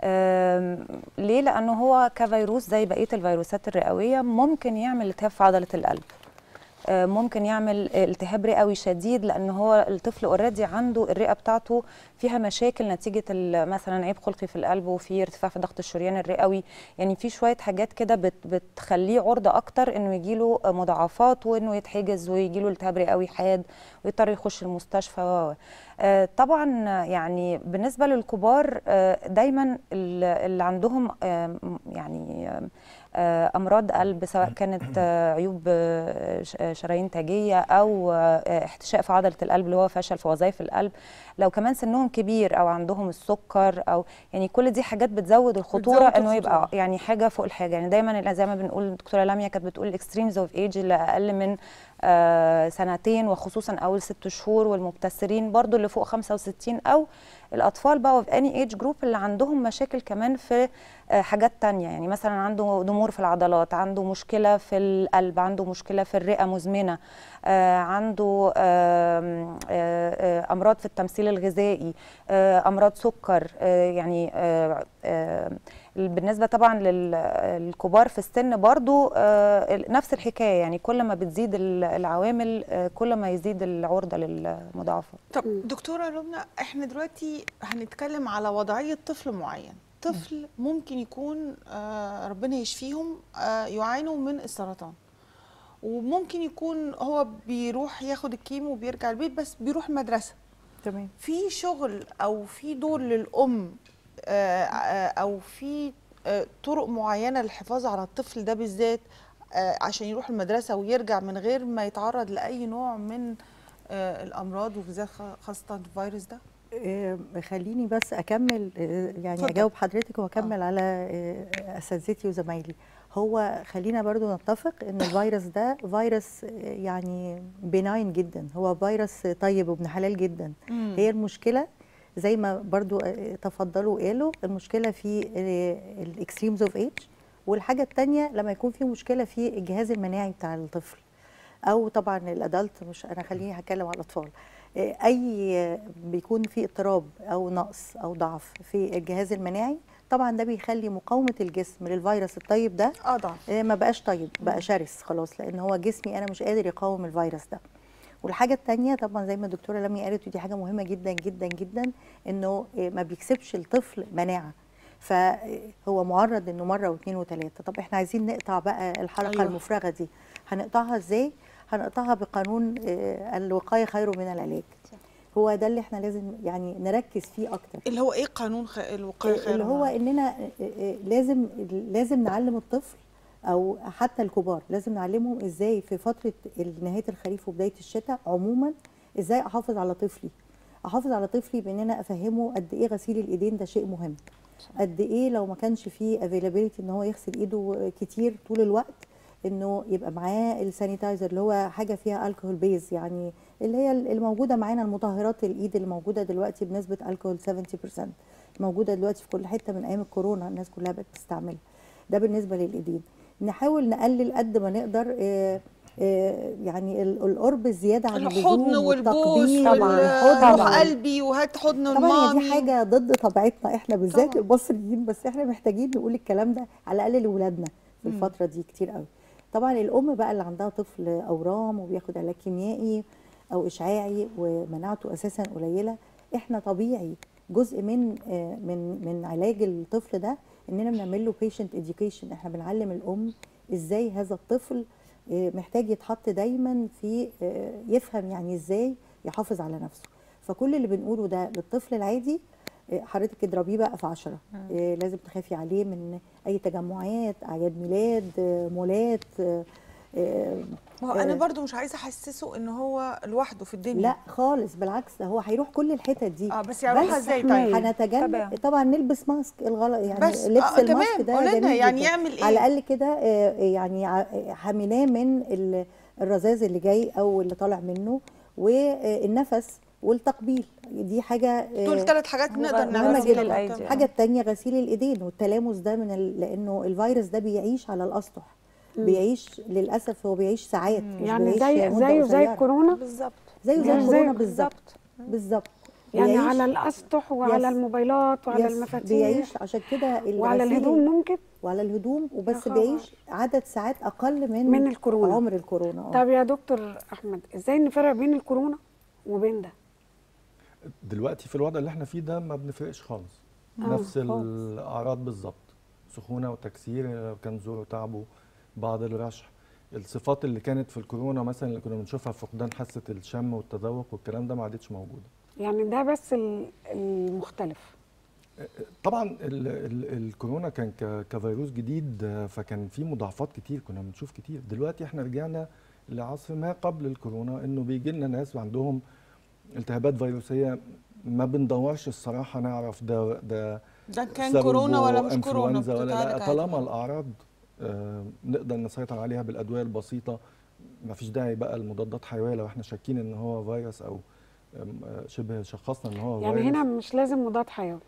آم، ليه؟ لأنه هو كفيروس زي بقية الفيروسات الرئوية ممكن يعمل التهاب في عضلة القلب آه، ممكن يعمل التهاب رئوي شديد لان هو الطفل اوريدي عنده الرئه بتاعته فيها مشاكل نتيجه ال- مثلا عيب خلقي في القلب وفي ارتفاع في ضغط الشريان الرئوي يعني في شويه حاجات كده بت- بتخليه عرضه اكتر انه يجيله مضاعفات وانه يتحجز ويجيله التهاب رئوي حاد ويضطر يخش المستشفى و و. آه، طبعا يعني بالنسبه للكبار آه، دايما ال- اللي عندهم آه، يعني آه، آه، امراض قلب سواء كانت آه، عيوب آه، ش- آه، شرايين تاجيه او آه، احتشاء في عضله القلب اللي هو فشل في وظائف القلب لو كمان سنهم كبير او عندهم السكر او يعني كل دي حاجات بتزود الخطوره بتزود انه يبقى الخطورة. يعني حاجه فوق الحاجه يعني دايما زي ما بنقول الدكتوره لاميا كانت بتقول الاكستريمز اوف ايج اللي اقل من آه، سنتين وخصوصا اول ست شهور والمبتسرين برضو اللي فوق 65 او الاطفال بقى في اني ايج جروب اللي عندهم مشاكل كمان في آه، حاجات تانية يعني مثلا عنده ضمور في العضلات عنده مشكله في القلب عنده مشكله في الرئه مزمنه آه، عنده آم، آه، آه، امراض في التمثيل الغذائي آه، امراض سكر آه، يعني آه، آه، بالنسبه طبعا للكبار في السن برضو آه، نفس الحكايه يعني كل ما بتزيد ال- العوامل آه، كل ما يزيد العرضه للمضاعفات طب دكتوره لبنى احنا دلوقتي هنتكلم على وضعيه طفل معين طفل ممكن يكون آه ربنا يشفيهم آه يعانوا من السرطان وممكن يكون هو بيروح ياخد الكيمو وبيرجع البيت بس بيروح المدرسه تمام في شغل او في دور للام آه، آه، او في آه، طرق معينه للحفاظ على الطفل ده بالذات آه، عشان يروح المدرسه ويرجع من غير ما يتعرض لاي نوع من آه، الامراض وبالذات خ- خاصه الفيروس ده آه، خليني بس اكمل آه، يعني اتفضل. اجاوب حضرتك واكمل على آه، اساتذتي وزمايلي هو خلينا برضو نتفق ان الفيروس ده فيروس آه، يعني بناين جدا هو فيروس طيب وابن حلال جدا هي المشكله زي ما برضو آه، تفضلوا وقالوا المشكله في الاكستريمز اوف ايج والحاجه الثانيه لما يكون في مشكله في الجهاز المناعي بتاع الطفل او طبعا الادلت مش انا خليني هتكلم على الاطفال آه، اي آه، بيكون في اضطراب او نقص او ضعف في الجهاز المناعي طبعا ده بيخلي مقاومه الجسم للفيروس الطيب ده اضعف آه، ما بقاش طيب بقى شرس خلاص لان هو جسمي انا مش قادر يقاوم الفيروس ده والحاجه الثانيه طبعا زي ما الدكتوره لمي قالت ودي حاجه مهمه جدا جدا جدا انه آه، ما بيكسبش الطفل مناعه فهو معرض انه مره واثنين وثلاثه طب احنا عايزين نقطع بقى الحلقه أيوة. أيوة. المفرغه دي هنقطعها ازاي هنقطعها بقانون آه، الوقايه خير من العلاج هو ده اللي احنا لازم يعني نركز فيه اكتر اللي هو ايه قانون خ... الوقايه خير اللي هو من- اننا لازم لازم نعلم الطفل او حتى الكبار لازم نعلمهم ازاي في فتره نهايه الخريف وبدايه الشتاء عموما ازاي احافظ على طفلي احافظ على طفلي بان انا افهمه قد ايه غسيل الايدين ده شيء مهم قد ايه لو ما كانش فيه افيلابيلتي ان هو يغسل ايده كتير طول الوقت انه يبقى معاه السانيتايزر اللي هو حاجه فيها الكحول بيز يعني اللي هي الموجوده معانا المطهرات الايد اللي موجوده دلوقتي بنسبه الكحول 70% موجوده دلوقتي في كل حته من ايام الكورونا الناس كلها بقت تستعملها ده بالنسبه للايدين نحاول نقلل قد ما نقدر آه، آه، يعني ال- القرب الزياده عن اللزوم الحضن والبوس والتقبيل وال- والحضن روح قلبي وهات حضن طبعا هي المامي دي حاجه ضد طبيعتنا احنا بالذات طبعاً. المصريين بس احنا محتاجين نقول الكلام ده على الاقل لاولادنا في الفتره دي كتير قوي طبعا الام بقى اللي عندها طفل اورام وبياخد علاج كيميائي او اشعاعي ومناعته اساسا قليله احنا طبيعي جزء من آه، من من علاج الطفل ده اننا بنعمل له بيشنت اديوكيشن احنا بنعلم الام ازاي هذا الطفل آه، محتاج يتحط دايما في آه، يفهم يعني ازاي يحافظ على نفسه فكل اللي بنقوله ده للطفل العادي آه، حضرتك اضربيه بقى في عشرة آه، لازم تخافي عليه من اي تجمعات اعياد ميلاد آه، مولات آه، آه، ما هو انا آه، برضو مش عايزه احسسه ان هو لوحده في الدنيا لا خالص بالعكس ده هو هيروح كل الحتت دي اه بس يعملها ازاي طيب هنتجنب طبعا. طبعا نلبس ماسك الغلط يعني بس لبس آه الماسك تمام ده قول لنا جميل يعني جداً. يعمل ايه على الاقل كده آه، يعني ع- حميناه من ال- الرذاذ اللي جاي او اللي طالع منه والنفس والتقبيل دي حاجه آه، دول ثلاث حاجات هو نقدر مهم نعملها جداً. طبعاً. الأيدي. الحاجه التانية غسيل الايدين والتلامس ده من ال... لانه الفيروس ده بيعيش على الاسطح بيعيش للاسف هو بيعيش ساعات مش يعني بيعيش زي مدة زيه زي قصيرة. الكورونا بالظبط زيه زي يعني زي- الكورونا بالظبط بالظبط يعني بيعيش- على الاسطح وعلى يس. الموبايلات وعلى يس، المفاتيح بيعيش عشان كده وعلى الغسيل- الهدوم ممكن وعلى الهدوم يا وبس خبر. بيعيش عدد ساعات اقل من من الكورونا. عمر الكورونا آه. طب يا دكتور احمد ازاي نفرق بين الكورونا وبين ده دلوقتي في الوضع اللي احنا فيه ده ما بنفرقش خالص آه، نفس خالص. الاعراض بالظبط سخونه وتكسير كان زوره تعبه بعض الرشح الصفات اللي كانت في الكورونا مثلا اللي كنا بنشوفها فقدان حاسه الشم والتذوق والكلام ده ما عادتش موجوده يعني ده بس ال- المختلف طبعا ال ال الكورونا كان ك- كفيروس جديد آه، فكان في مضاعفات كتير كنا بنشوف كتير دلوقتي احنا رجعنا لعصر ما قبل الكورونا انه بيجي لنا ناس عندهم التهابات فيروسيه ما بندورش الصراحه نعرف ده ده ده كان سببه كورونا ولا مش كورونا انفلونزا ولا بتتعالج لا عادي. طالما الاعراض آه، نقدر نسيطر عليها بالادويه البسيطه ما فيش داعي بقى المضادات حيويه لو احنا شاكين ان هو فيروس او آم، آه، شبه شخصنا ان هو يعني فيروس. هنا مش لازم مضاد حيوي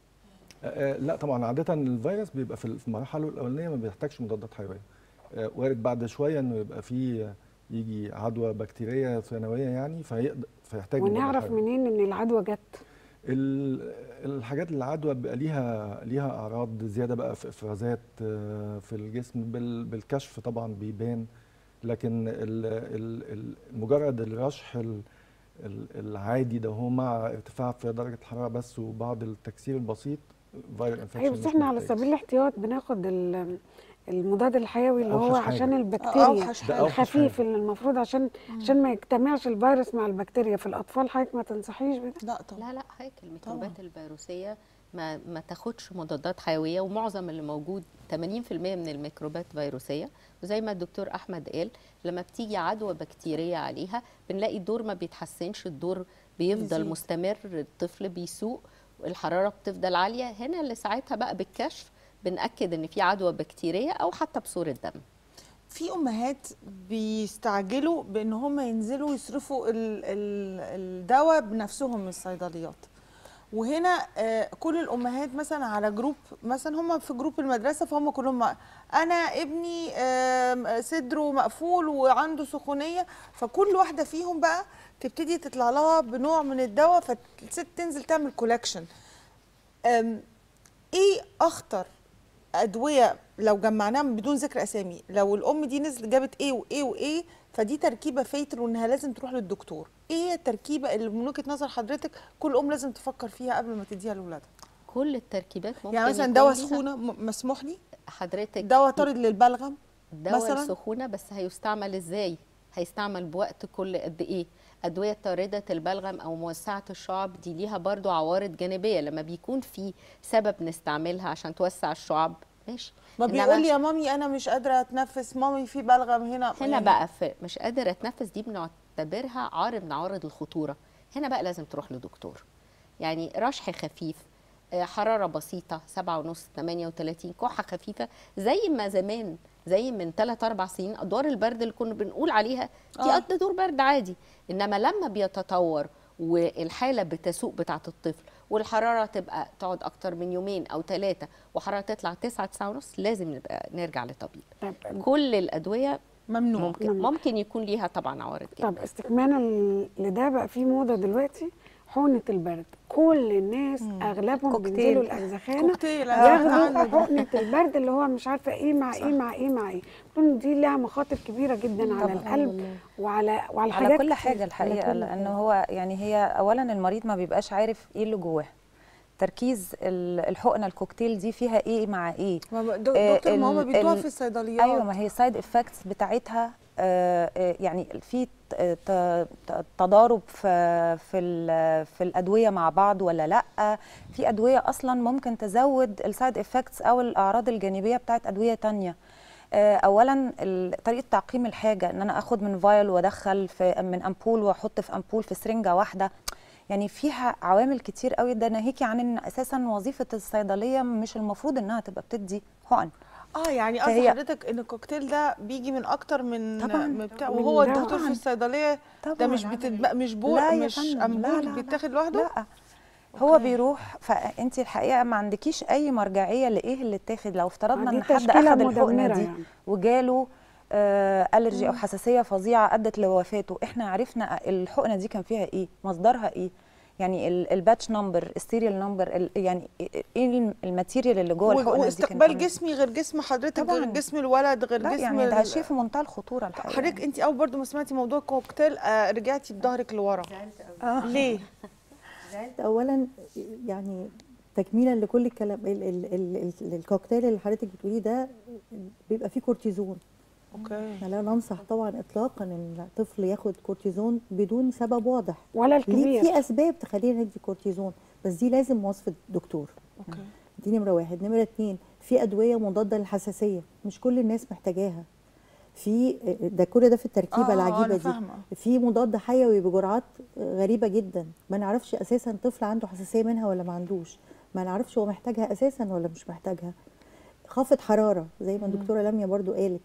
آه، لا طبعا عادة الفيروس بيبقى في في المرحلة الأولانية ما بيحتاجش مضادات حيوية. آه، وارد بعد شوية إنه يبقى فيه يجي عدوى بكتيرية ثانوية يعني فيقدر فيحتاج مضادات ونعرف حيوية. منين ان العدوى جت ال- الحاجات اللي العدوى بيبقى ليها ليها أعراض زيادة بقى في إفرازات آه، في الجسم بال- بالكشف طبعا بيبان لكن ال- ال- ال- مجرد الرشح ال- ال- العادي ده هو مع ارتفاع في درجة الحرارة بس وبعض التكسير البسيط فيروس انفكشن ايوه بس احنا على سبيل الاحتياط بناخد ال- المضاد الحيوي اللي هو أوحش عشان حاجة. البكتيريا أوحش ده حاجة. أوحش الخفيف حاجة. اللي المفروض عشان عشان ما يجتمعش الفيروس مع البكتيريا في الاطفال حضرتك ما تنصحيش بده لا طبعا لا لا هيك الميكروبات الفيروسيه ما ما تاخدش مضادات حيويه ومعظم اللي موجود 80% من الميكروبات فيروسيه وزي ما الدكتور احمد قال لما بتيجي عدوى بكتيريه عليها بنلاقي الدور ما بيتحسنش الدور بيفضل يزيد. مستمر الطفل بيسوق الحراره بتفضل عاليه هنا اللي ساعتها بقى بالكشف بنأكد ان في عدوى بكتيريه او حتى بصوره دم في امهات بيستعجلوا بان هم ينزلوا يصرفوا ال- ال- الدواء بنفسهم من الصيدليات وهنا آه، كل الامهات مثلا على جروب مثلا هم في جروب المدرسه فهم كلهم مع- انا ابني آم، صدره مقفول وعنده سخونيه فكل واحده فيهم بقى تبتدي تطلع لها بنوع من الدواء فالست تنزل تعمل كولكشن ايه اخطر ادويه لو جمعناها من بدون ذكر اسامي لو الام دي نزلت جابت ايه وايه وايه فدي تركيبه فيتل وانها لازم تروح للدكتور ايه هي التركيبه اللي من وجهه نظر حضرتك كل ام لازم تفكر فيها قبل ما تديها لاولادها كل التركيبات ممكن يعني مثلا يكون دواء ليها- سخونه م- مسموح لي حضرتك دواء طارد للبلغم دواء مثلاً؟ السخونه بس هيستعمل ازاي هيستعمل بوقت كل قد ايه ادويه طارده البلغم او موسعه الشعب دي ليها برضو عوارض جانبيه لما بيكون في سبب نستعملها عشان توسع الشعب ماشي ما إنما بيقول لي يا مامي انا مش قادره اتنفس مامي في بلغم هنا هنا يعني بقى في مش قادره اتنفس دي بنعتبرها عارض من عوارض الخطوره هنا بقى لازم تروح لدكتور يعني رشح خفيف آه، حراره بسيطه 7 ونص 38 كحه خفيفه زي ما زمان زي من 3 4 سنين ادوار البرد اللي كنا بنقول عليها دي آه. قد دور برد عادي انما لما بيتطور والحاله بتسوء بتاعه الطفل والحراره تبقى تقعد اكتر من يومين او ثلاثه وحراره تطلع 9 9 ونص لازم نبقى نرجع لطبيب طب كل الادويه ممنوع ممكن ممكن يكون ليها طبعا عوارض طب جانبيه استكمالا لده بقى في موضه دلوقتي حقنه البرد كل الناس اغلبهم كوكتيل. بينزلوا الاجزخانه كوكتيل أنا سمعت ياخدوا عنه ده. حقنه البرد اللي هو مش عارفه ايه مع ايه مع ايه مع ايه لأن دي لها مخاطر كبيره جدا على طبعاً. القلب وعلى وعلى حاجات على كل كتير. حاجه الحقيقه كل لان هو يعني هي اولا المريض ما بيبقاش عارف ايه اللي جواه تركيز ال- الحقنه الكوكتيل دي فيها ايه مع ايه ما ب- دو- آه، دكتور ما هم ال- بيدوها ال- في الصيدليات ايوه ما هي سايد افكتس بتاعتها آه، آه، يعني في ت- ت- ت- تضارب في في ال- في الادويه مع بعض ولا لا في ادويه اصلا ممكن تزود السايد افكتس او الاعراض الجانبيه بتاعت ادويه تانية آه، اولا ال- طريقه تعقيم الحاجه ان انا اخد من فايل وادخل في من امبول واحط في امبول في سرنجه واحده يعني فيها عوامل كتير قوي ده ناهيكي عن ان اساسا وظيفه الصيدليه مش المفروض انها تبقى بتدي حقن اه يعني قصدي فهي- حضرتك ان الكوكتيل ده بيجي من اكتر من طبعاً. من بتاع من وهو دواء. الدكتور في الصيدليه ده طبعاً. مش بتدب... مش بو لا يا مش فندم، لا، امبول لا، لا. بيتاخد لوحده لا هو بيروح فانت الحقيقه ما عندكيش اي مرجعيه لايه اللي اتاخد لو افترضنا دي ان حد تشكيلة اخذ الحقنه مدمرة دي يعني. وجاله آه الرجي او حساسيه فظيعه ادت لوفاته احنا عرفنا الحقنه دي كان فيها ايه مصدرها ايه يعني الباتش نمبر السيريال نمبر يعني ايه الماتيريال اللي جوه و- الحقنه دي كان واستقبال عامل إيه؟ جسمي غير جسم حضرتك غير طبعاً. جسم الولد غير لا جسم يعني ده ال- شيء في منتهى الخطوره الحقيقه حضرتك انت اول برضو ما سمعتي موضوع الكوكتيل آه رجعتي بظهرك لورا آه. ليه زعلت اولا يعني تكميلا لكل الكلام ال ال ال ال الكوكتيل اللي حضرتك بتقوليه ده بيبقى فيه كورتيزون اوكي احنا لا ننصح طبعا اطلاقا ان الطفل ياخد كورتيزون بدون سبب واضح ولا ليه الكبير في اسباب تخلينا ندي كورتيزون بس دي لازم موافقه دكتور اوكي دي نمره واحد نمره اتنين في ادويه مضاده للحساسيه مش كل الناس محتاجاها في ده كل ده في التركيبه آه، آه، العجيبه أنا دي فاهمة. في مضاد حيوي بجرعات غريبه جدا ما نعرفش اساسا طفل عنده حساسيه منها ولا ما عندوش ما نعرفش هو محتاجها اساسا ولا مش محتاجها خافض حراره زي ما الدكتوره لميا برضو قالت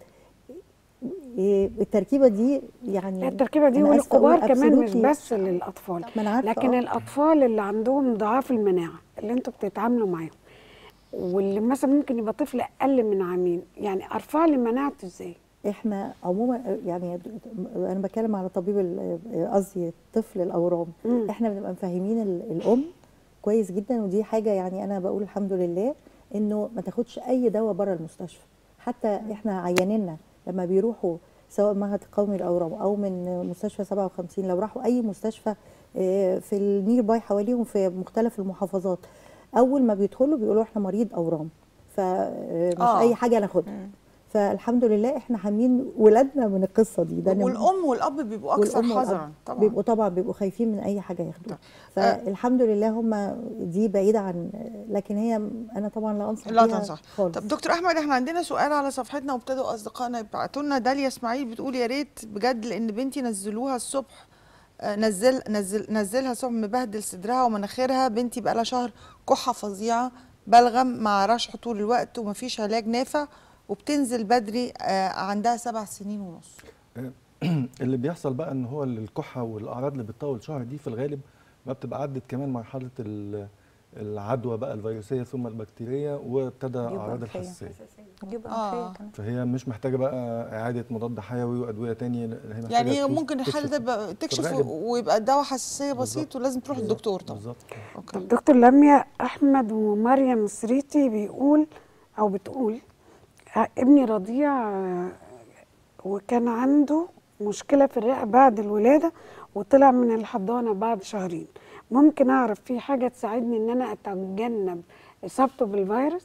إيه، التركيبه دي يعني التركيبه دي أنا آسفة أقول والكبار كمان مش absolutely بس للاطفال ما أنا عارفة، لكن آه. الاطفال اللي عندهم ضعاف المناعه اللي انتوا بتتعاملوا معاهم واللي مثلا ممكن يبقى طفل اقل من عامين يعني ارفع لي مناعته ازاي احنا عموما يعني انا بتكلم على طبيب ال- قصدي طفل الاورام مم. احنا بنبقى مفهمين ال- الام كويس جدا ودي حاجه يعني انا بقول الحمد لله انه ما تاخدش اي دواء بره المستشفى حتى احنا عيانينا لما بيروحوا سواء معهد قومي الاورام او من مستشفى 57 لو راحوا اي مستشفى آه، في النير باي حواليهم في مختلف المحافظات اول ما بيدخلوا بيقولوا احنا مريض اورام فمش آه. اي حاجه ناخدها فالحمد لله احنا حامين ولادنا من القصه دي ده نم- والام والاب بيبقوا اكثر والأم والأب حذرا طبعا بيبقوا طبعا بيبقوا خايفين من اي حاجه ياخدوها فالحمد لله هم دي بعيده عن لكن هي انا طبعا لا انصح لا بيها تنصح خالص طب دكتور احمد احنا عندنا سؤال على صفحتنا وابتدوا اصدقائنا يبعتوا لنا داليا اسماعيل بتقول يا ريت بجد لان بنتي نزلوها الصبح آه، نزل نزل نزلها الصبح مبهدل صدرها ومناخيرها بنتي بقى لها شهر كحه فظيعه بلغم مع رشح طول الوقت ومفيش علاج نافع وبتنزل بدري آه، عندها سبع سنين ونص اللي بيحصل بقى ان هو الكحه والاعراض اللي بتطول شهر دي في الغالب ما بتبقى عدت كمان مرحله ال- العدوى بقى الفيروسيه ثم البكتيريه وابتدى يبقى اعراض أنفية. الحساسيه يبقى آه. أنفية كمان. فهي مش محتاجه بقى اعاده مضاد حيوي وادويه تانية لا، هي محتاجة يعني هي تكشف- ممكن الحاله ده تكشف يبقى تكشف الغالب. ويبقى الدواء حساسيه بسيط بالظبط. ولازم تروح بالظبط. للدكتور طبعا بالظبط اوكي طب دكتور لميا احمد ومريم سريتي بيقول او بتقول ع- ابني رضيع آه، وكان عنده مشكله في الرئه بعد الولاده وطلع من الحضانه بعد شهرين ممكن اعرف في حاجه تساعدني ان انا اتجنب اصابته بالفيروس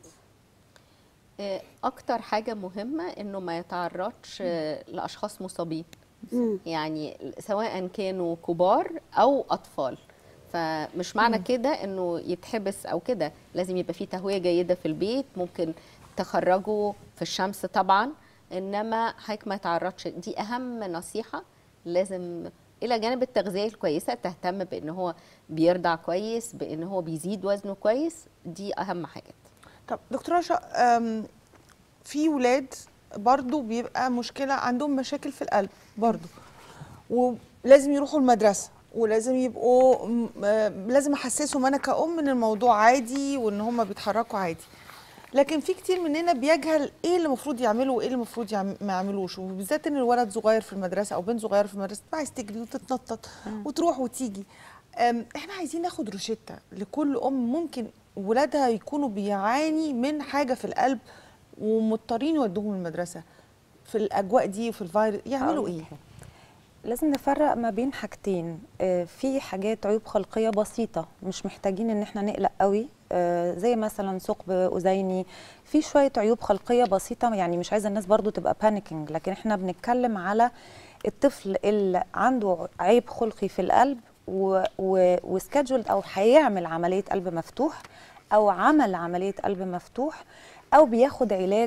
آه، اكتر حاجه مهمه انه ما يتعرضش آه، لاشخاص مصابين مم. يعني سواء كانوا كبار او اطفال فمش معنى كده انه يتحبس او كده لازم يبقى فيه تهويه جيده في البيت ممكن تخرجوا في الشمس طبعا انما حضرتك ما يتعرضش دي اهم نصيحه لازم الى جانب التغذيه الكويسه تهتم بان هو بيرضع كويس بان هو بيزيد وزنه كويس دي اهم حاجات طب دكتوره رشا أم، في ولاد برضو بيبقى مشكله عندهم مشاكل في القلب برضو ولازم يروحوا المدرسه ولازم يبقوا م- آه، لازم احسسهم انا كأم ان الموضوع عادي وان هم بيتحركوا عادي لكن في كتير مننا بيجهل ايه اللي المفروض يعمله وايه اللي المفروض يعم- ما يعملوش وبالذات ان الولد صغير في المدرسه او بنت صغيره في المدرسه تبقى عايز تجري وتتنطط وتروح وتيجي أم، احنا عايزين ناخد روشته لكل ام ممكن ولادها يكونوا بيعاني من حاجه في القلب ومضطرين يودوهم المدرسه في الاجواء دي وفي الفيروس يعملوا هقول ايه لك حاجة. لازم نفرق ما بين حاجتين آه، في حاجات عيوب خلقيه بسيطه مش محتاجين ان احنا نقلق قوي آه، زي مثلا ثقب اذيني في شويه عيوب خلقيه بسيطه يعني مش عايزه الناس برضو تبقى بانيكينج لكن احنا بنتكلم على الطفل اللي عنده عيب خلقي في القلب وسكادجولد او هيعمل عمليه قلب مفتوح او عمل عمليه قلب مفتوح او بياخد علاج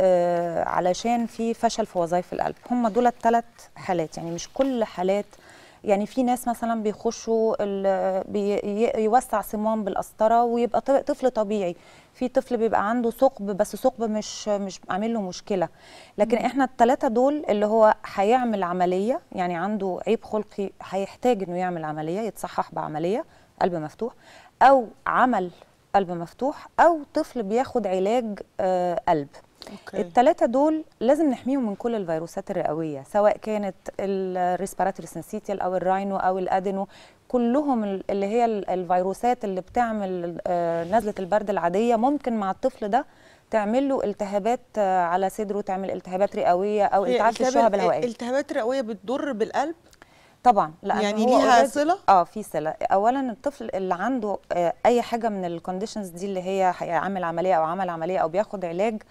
آه، علشان في فشل في وظائف القلب هم دول الثلاث حالات يعني مش كل حالات يعني في ناس مثلا بيخشوا ال- بي- ي- يوسع صمام بالقسطره ويبقى ط- طفل طبيعي في طفل بيبقى عنده ثقب بس ثقب مش مش عامل له مشكله لكن احنا الثلاثه دول اللي هو هيعمل عمليه يعني عنده عيب خلقي هيحتاج انه يعمل عمليه يتصحح بعمليه قلب مفتوح او عمل قلب مفتوح او طفل بياخد علاج آه قلب اوكي الثلاثه دول لازم نحميهم من كل الفيروسات الرئويه سواء كانت الريسبيراتوري سنسيتيال او الراينو او الادينو كلهم ال- اللي هي ال- الفيروسات اللي بتعمل آه، نزله البرد العاديه ممكن مع الطفل ده تعمل له التهابات آه، على صدره تعمل التهابات رئويه او هي التهاب في التهاب- الشعب الهوائيه الالتهابات الرئويه بتضر بالقلب طبعا لان يعني هو ليها already- صله اه في صله اولا الطفل اللي عنده آه، اي حاجه من الكونديشنز دي اللي هي هيعمل عمليه او عمل عمليه او بياخد علاج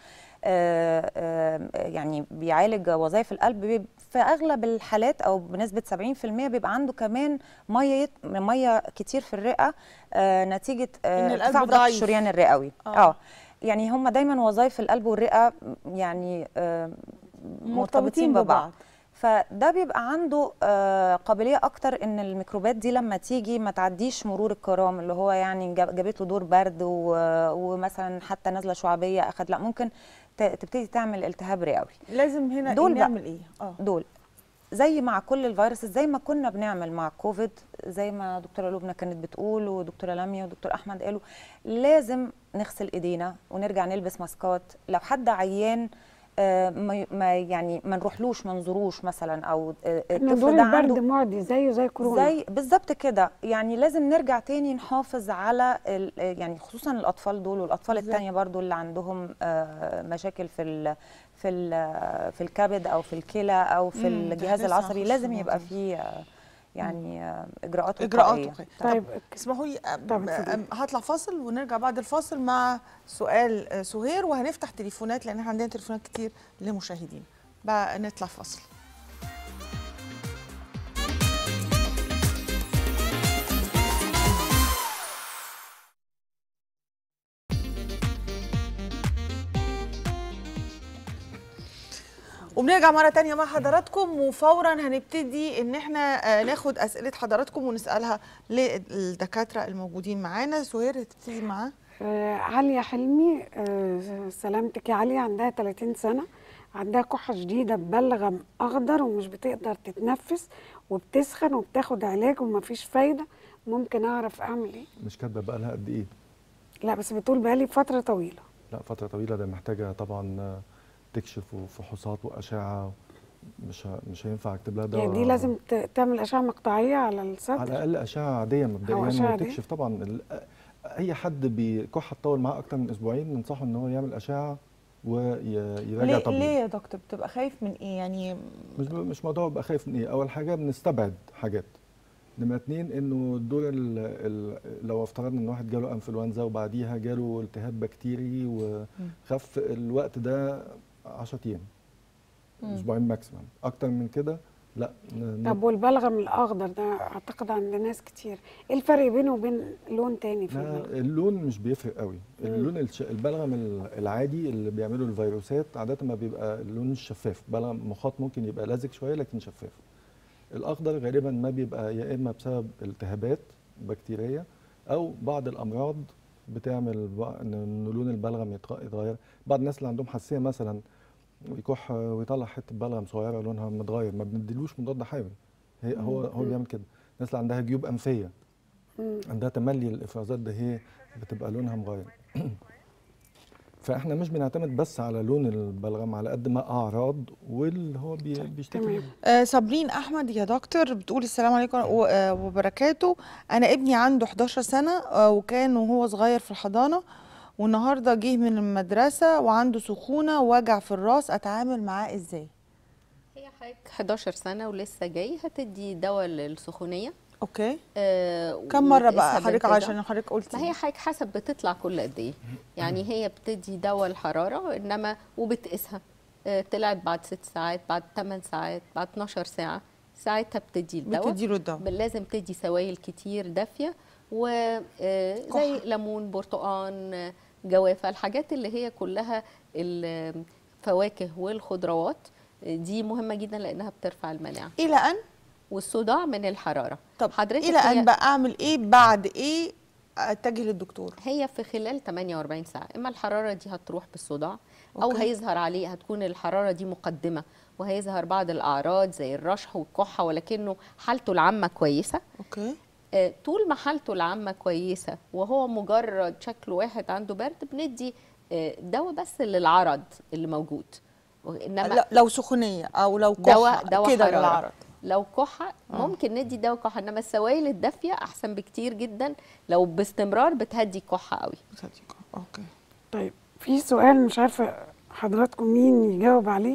آه، آه، يعني بيعالج وظائف القلب بيب- في اغلب الحالات او بنسبه 70% بيبقى عنده كمان ميه ميه كتير في الرئه آه، نتيجه آه، إن القلب ارتفاع ضغط ضعيف. الشريان الرئوي آه. اه يعني هم دايما وظائف القلب والرئه يعني آه، مرتبطين ببعض فده بيبقى عنده آه، قابليه اكتر ان الميكروبات دي لما تيجي ما تعديش مرور الكرام اللي هو يعني جاب- جابت له دور برد و- ومثلا حتى نزله شعبيه اخد لا ممكن ت- تبتدي تعمل التهاب رئوي لازم هنا دول دول بقى. نعمل ايه اه دول زي مع كل الفيروس زي ما كنا بنعمل مع كوفيد زي ما دكتوره لبنى كانت بتقول ودكتوره لميا ودكتور احمد قالوا لازم نغسل ايدينا ونرجع نلبس ماسكات لو حد عيان آه، ما ما يعني ما نروحلوش ما نزوروش مثلا او آه، ان الطفل دور ده البرد عنده معدي زيه زي كورونا زي بالظبط كده يعني لازم نرجع تاني نحافظ على ال- يعني خصوصا الاطفال دول والاطفال بالظبط. التانية برضو اللي عندهم آه، مشاكل في ال في ال في الكبد او في الكلى او في مم، ده الجهاز لسه العصبي هخش لازم في يبقى الموضوع. فيه آه، يعني آه، اجراءات اجراءات وقائية. وقائية. طيب اسمحوا لي أم- طب اتفضلي. أم- هطلع فاصل ونرجع بعد الفاصل مع سؤال آه، سهير وهنفتح تليفونات لان احنا عندنا تليفونات كتير لمشاهدين بقى نطلع فاصل وبنرجع مرة تانية مع حضراتكم وفورا هنبتدي ان احنا آه، ناخد اسئلة حضراتكم ونسألها للدكاترة الموجودين معانا سهير هتبتدي معاه آه، عليا حلمي آه، سلامتك يا عليا عندها 30 سنة عندها كحة شديدة ببلغم أخضر ومش بتقدر تتنفس وبتسخن وبتاخد علاج ومفيش فايدة ممكن أعرف أعمل إيه؟ مش كاتبه بقى لها قد ايه لا بس بتقول بقالي فترة طويلة لا فتره طويله ده محتاجه طبعا آه، تكشف وفحوصات واشعه مش ه- مش هينفع اكتب لها دواء يعني دي لازم ت- تعمل أشعة مقطعية على على الصدر الاقل اشعه عاديه مبدئيا أشعة عادية؟ وتكشف طبعا ال- اي حد بيكح تطول معاه اكتر من اسبوعين ننصحه ان هو يعمل اشعه ويراجع ليه, طبيب ليه يا دكتور بتبقى خايف من ايه يعني مش مش موضوع بقى خايف من ايه اول حاجه بنستبعد حاجات نمرة اتنين انه الدور ال ال لو افترضنا ان واحد جاله انفلونزا وبعديها جاله التهاب بكتيري وخف الوقت ده 10 ايام اسبوعين ماكسيمم اكتر من كده لا ن- طب والبلغم الأخضر ده أعتقد عند ناس كتير إيه الفرق بينه وبين لون تاني في لا البلغم؟ اللون مش بيفرق قوي اللون الش... البلغم ال- العادي اللي بيعمله الفيروسات عاده ما بيبقى اللون الشفاف بلغم مخاط ممكن يبقى لازق شويه لكن شفاف الاخضر غالبا ما بيبقى يا اما بسبب التهابات بكتيريه او بعض الامراض بتعمل بع- ان إن لون البلغم يتغ- يتغير بعض الناس اللي عندهم حساسيه مثلا ويكح ويطلع حته بلغم صغيره لونها متغير ما بنديلوش مضاد حيوي هي هو هو بيعمل كده الناس اللي عندها جيوب انفيه عندها تملي الافرازات ده هي بتبقى لونها مغير فاحنا مش بنعتمد بس على لون البلغم على قد ما اعراض واللي هو بي- بيشتكي تمام. منه. آه صابرين احمد يا دكتور بتقول السلام عليكم و- آه، وبركاته انا ابني عنده 11 سنه آه، وكان وهو صغير في الحضانه والنهارده جه من المدرسه وعنده سخونه ووجع في الراس اتعامل معاه ازاي هي حضرتك 11 سنه ولسه جاي هتدي دواء للسخونيه اوكي آه كم مره وتقيسها بقى حضرتك بانتظام. عشان حضرتك قلتي ما هي حضرتك حسب بتطلع كل قد ايه يعني هي بتدي دواء الحراره انما وبتقيسها آه، طلعت بعد 6 ساعات بعد 8 ساعات بعد 12 ساعه ساعتها بتدي الدواء بتديله الدواء بل لازم تدي سوائل كتير دافيه وزي كحة. ليمون برتقان آه، جوافه الحاجات اللي هي كلها الفواكه والخضروات آه، دي مهمه جدا لانها بترفع المناعه الى ان والصداع من الحراره طب حضرتك الى هي- ان بقى اعمل ايه بعد ايه اتجه للدكتور هي في خلال 48 ساعة إما الحرارة دي هتروح بالصداع أو أوكي. هيظهر عليه هتكون الحرارة دي مقدمة وهيظهر بعض الأعراض زي الرشح والكحة ولكنه حالته العامة كويسة اوكي آه، طول ما حالته العامة كويسة وهو مجرد شكل واحد عنده برد بندي آه، دواء بس للعرض اللي موجود إنما لا- لو سخونيه او لو كحه دواء دواء كده حرارة للعرض لو كحة ممكن ندي دواء كحة إنما السوائل الدافية أحسن بكتير جدا لو باستمرار بتهدي الكحة قوي اوكي طيب في سؤال مش عارفه حضراتكم مين يجاوب عليه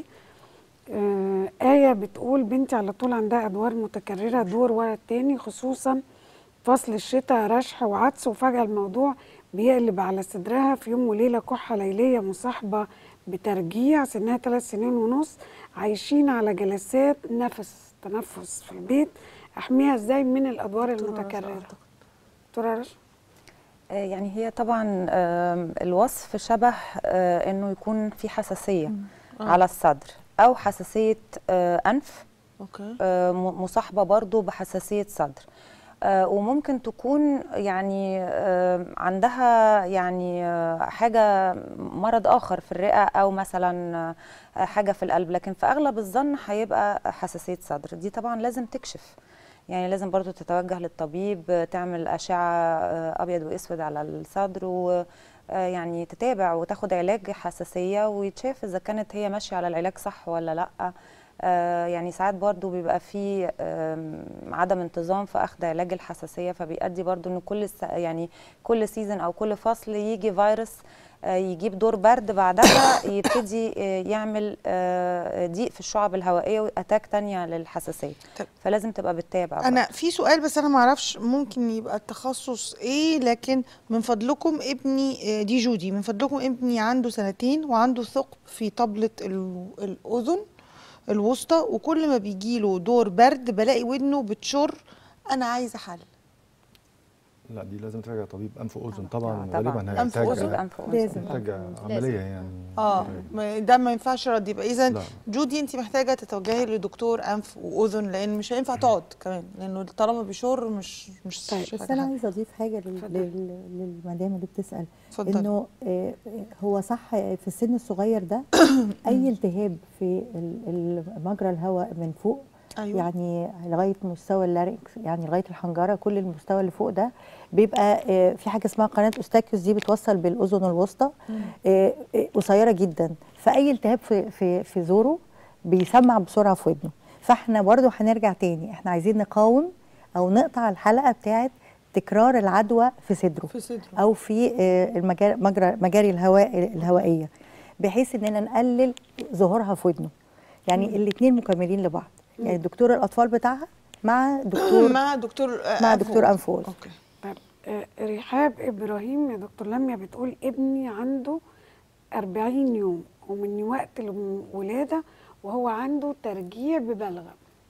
آه آية بتقول بنتي على طول عندها أدوار متكررة دور ورا التاني خصوصا فصل الشتاء رشح وعطس وفجأة الموضوع بيقلب على صدرها في يوم وليلة كحة ليلية مصاحبة بترجيع سنها ثلاث سنين ونص عايشين على جلسات نفس تنفس في البيت أحميها ازاي من الأدوار المتكررة دكتورة رشا آه، يعني هي طبعا آم، الوصف شبه آه، انه يكون في حساسيه على الصدر او حساسيه آه، انف اوكي آه، م- مصاحبه برضو بحساسيه صدر آه، وممكن تكون يعني آه، عندها يعني آه، حاجه مرض اخر في الرئه او مثلا آه، حاجه في القلب لكن في اغلب الظن هيبقى حساسيه صدر دي طبعا لازم تكشف يعني لازم برضو تتوجه للطبيب آه، تعمل أشعة آه، أبيض وأسود على الصدر و آه، يعني تتابع وتاخد علاج حساسية ويتشاف إذا كانت هي ماشية على العلاج صح ولا لأ آه، يعني ساعات برضو بيبقى في آم، عدم انتظام في أخذ علاج الحساسية فبيؤدي برضو إن كل س- يعني كل سيزون أو كل فصل يجي فيروس آه، يجيب دور برد بعدها يبتدي آه، يعمل آه، ضيق في الشعب الهوائية وأتاك تانية للحساسية طب فلازم تبقى بتتابع انا في سؤال بس انا ما اعرفش ممكن يبقى التخصص ايه لكن من فضلكم ابني آه، دي جودي من فضلكم ابني عنده سنتين وعنده ثقب في طبلة ال- الاذن الوسطى وكل ما بيجيله دور برد بلاقي ودنه بتشر انا عايزه حل لا دي لازم تراجع طبيب انف واذن طبعا طبعاً. غالبا أنف هيحتاج وأذن. أنف وأذن. لازم. محتاج لازم. عمليه يعني اه ما- ده ما ينفعش رد يبقى اذا لا. جودي انت محتاجه تتوجهي لدكتور انف واذن لان مش هينفع تقعد كمان لانه طالما بيشر مش مش طيب، بس حاجة انا حلوة. عايزه اضيف حاجه لل- اتفضل. لل- للمدام اللي بتسال اتفضلي. انه آه، آه، هو صح آه، في السن الصغير ده اي التهاب في ال- ال- مجرى الهواء من فوق أيوة. يعني لغايه مستوى اللارنكس يعني لغايه الحنجره كل المستوى اللي فوق ده بيبقى آه، في حاجه اسمها قناه اوستاكيوس دي بتوصل بالاذن الوسطى آه، آه، قصيره جدا فاي التهاب في في في زوره بيسمع بسرعه في ودنه فاحنا برضو هنرجع تاني احنا عايزين نقاوم او نقطع الحلقه بتاعه تكرار العدوى في صدره في صدره. او في آه، المجار- مجرى مجاري الهواء الهوائيه بحيث اننا نقلل ظهورها في ودنه يعني الاثنين مكملين لبعض يعني دكتور الاطفال بتاعها مع دكتور مع دكتور آه، مع أنف دكتور وأذن. أنف وأذن. اوكي طيب آه، رحاب ابراهيم يا دكتور لميا بتقول ابني عنده 40 يوم ومن وقت الولاده وهو عنده ترجيع ببلغم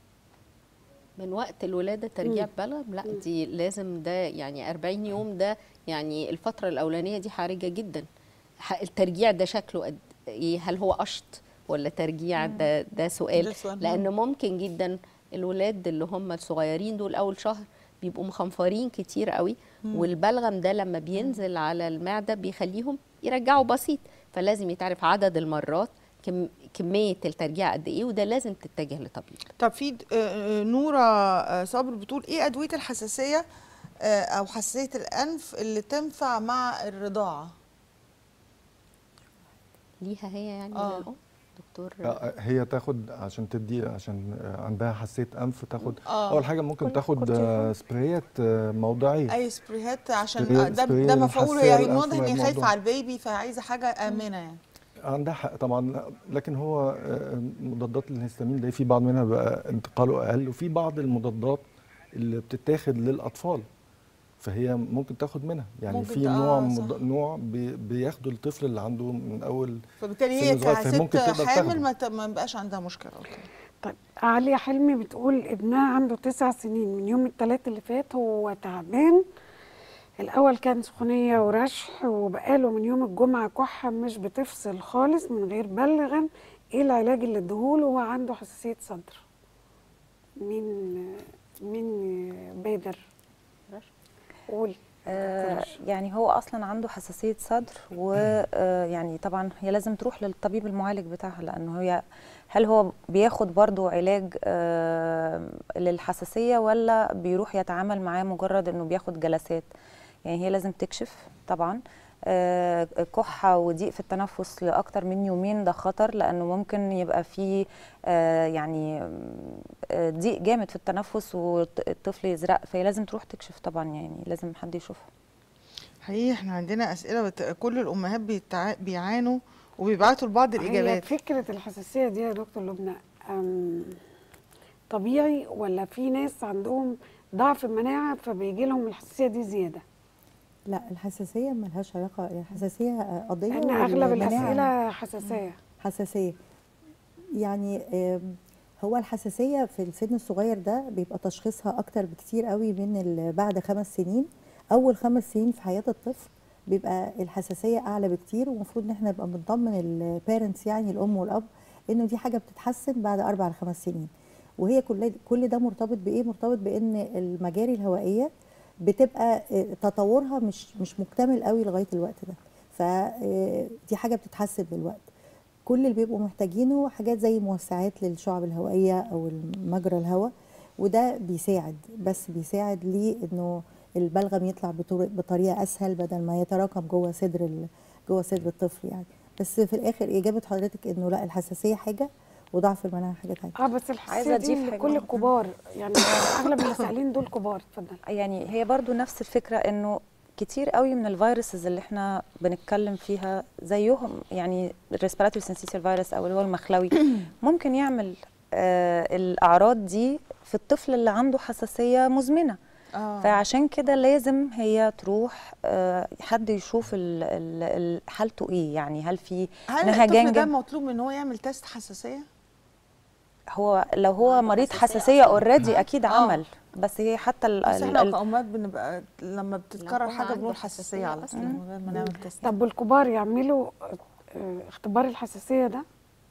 من وقت الولاده ترجيع بلغم لا دي لازم ده يعني 40 يوم ده يعني الفتره الاولانيه دي حرجه جدا ح- الترجيع ده شكله قد ايه هل هو قشط ولا ترجيع ده ده سؤال ده سؤال لان ممكن جدا الولاد اللي هم الصغيرين دول اول شهر بيبقوا مخنفرين كتير قوي والبلغم ده لما بينزل على المعده بيخليهم يرجعوا بسيط فلازم يتعرف عدد المرات كم كميه الترجيع قد ايه وده لازم تتجه لطبيب طب في د- آه، آه، نوره آه، صابر بتقول ايه ادويه الحساسيه آه، او حساسيه الانف اللي تنفع مع الرضاعه ليها هي يعني آه. للام دكتور آه، هي تاخد عشان تدي عشان آه، عندها حساسيه انف تاخد آه. اول حاجه ممكن كل- تاخد كورتيزون. آه، سبرايات آه، موضعيه اي سبريهات عشان سبراي- آه، ده سبراي ده مفعول الحساسية هي للأنف واضح ان هي خايفه الموضوع. على البيبي فعايزه حاجه امنه يعني عندها حق طبعا لكن هو آه، مضادات الهستامين ده في بعض منها بقى انتقاله اقل وفي بعض المضادات اللي بتتاخد للاطفال فهي ممكن تاخد منها يعني ممكن في ت- نوع آه، مض... صح. نوع بي... بياخده الطفل اللي عنده من اول فبالتالي سن هي صغير، فهي ممكن كست تقدر حامل تاخده. ما ت- ما بقاش عندها مشكله اوكي طيب عليا حلمي بتقول ابنها عنده تسع سنين من يوم التلات اللي فات هو تعبان الأول كان سخونية ورشح وبقاله من يوم الجمعة كحة مش بتفصل خالص من غير بلغم ايه العلاج اللي اديهوله هو عنده حساسية صدر مين مين بادر قول آه، رشا. يعني هو اصلا عنده حساسيه صدر ويعني طبعا هي لازم تروح للطبيب المعالج بتاعها لانه هي هل هو بياخد برضو علاج آه، للحساسيه ولا بيروح يتعامل معاه مجرد انه بياخد جلسات يعني هي لازم تكشف طبعا آه، كحه وضيق في التنفس لاكتر من يومين ده خطر لانه ممكن يبقى فيه آه، يعني آه، ضيق جامد في التنفس والطفل يزرق فهي لازم تروح تكشف طبعا يعني لازم حد يشوفها حقيقي احنا عندنا اسئله بت... كل الامهات بيتع... بيعانوا وبيبعتوا لبعض هي الاجابات فكرة الحساسية دي يا دكتور لبنى أم، طبيعي ولا في ناس عندهم ضعف المناعة فبيجي لهم الحساسية دي زيادة؟ لا الحساسيه ملهاش علاقه الحساسيه قضيه لأن أغلب والمناعة الأسئلة حساسية حساسيه يعني آم، هو الحساسيه في السن الصغير ده بيبقى تشخيصها اكتر بكتير قوي من ال- بعد خمس سنين اول خمس سنين في حياه الطفل بيبقى الحساسيه اعلى بكتير ومفروض ان احنا نبقى بنطمن البيرنتس يعني الام والاب انه دي حاجه بتتحسن بعد اربع لخمس سنين وهي كل كل ده مرتبط بايه مرتبط بان المجاري الهوائيه بتبقى آه، تطورها مش مش مكتمل قوي لغايه الوقت ده فدي حاجه بتتحسن بالوقت كل اللي بيبقوا محتاجينه حاجات زي موسعات للشعب الهوائيه او مجرى الهواء وده بيساعد بس بيساعد ليه انه البلغم يطلع بطر- بطريقه اسهل بدل ما يتراكم جوه صدر ال- جوه صدر الطفل يعني بس في الاخر اجابه حضرتك انه لا الحساسيه حاجه وضعف المناعه حاجه ثانيه اه بس الحساسية عايزة دي أضيف حاجة. لكل الكبار يعني أغلب اللي سائلين دول كبار اتفضل يعني هي برضو نفس الفكرة انه كتير قوي من الفيروسز اللي احنا بنتكلم فيها زيهم يعني الريسبيراتوري سنسيتيال فيروس او اللي هو المخلوي ممكن يعمل آه الاعراض دي في الطفل اللي عنده حساسية مزمنة اه فعشان كده لازم هي تروح آه حد يشوف ال- ال- ال- حالته ايه يعني هل في هل نهجان الطفل ده جنب- مطلوب ان هو يعمل تيست حساسيه هو لو هو عنده مريض حساسية حساسية أصلاً. اوريدي اكيد آه. عمل بس هي حتى ال- بس ال- احنا ال- كأمهات بنبقى لما بتتكرر هو حاجه عنده بنقول حساسية حساسيه على طول أصلاً. من غير ما نعمل تيست طب والكبار يعملوا آه، اختبار الحساسية ده؟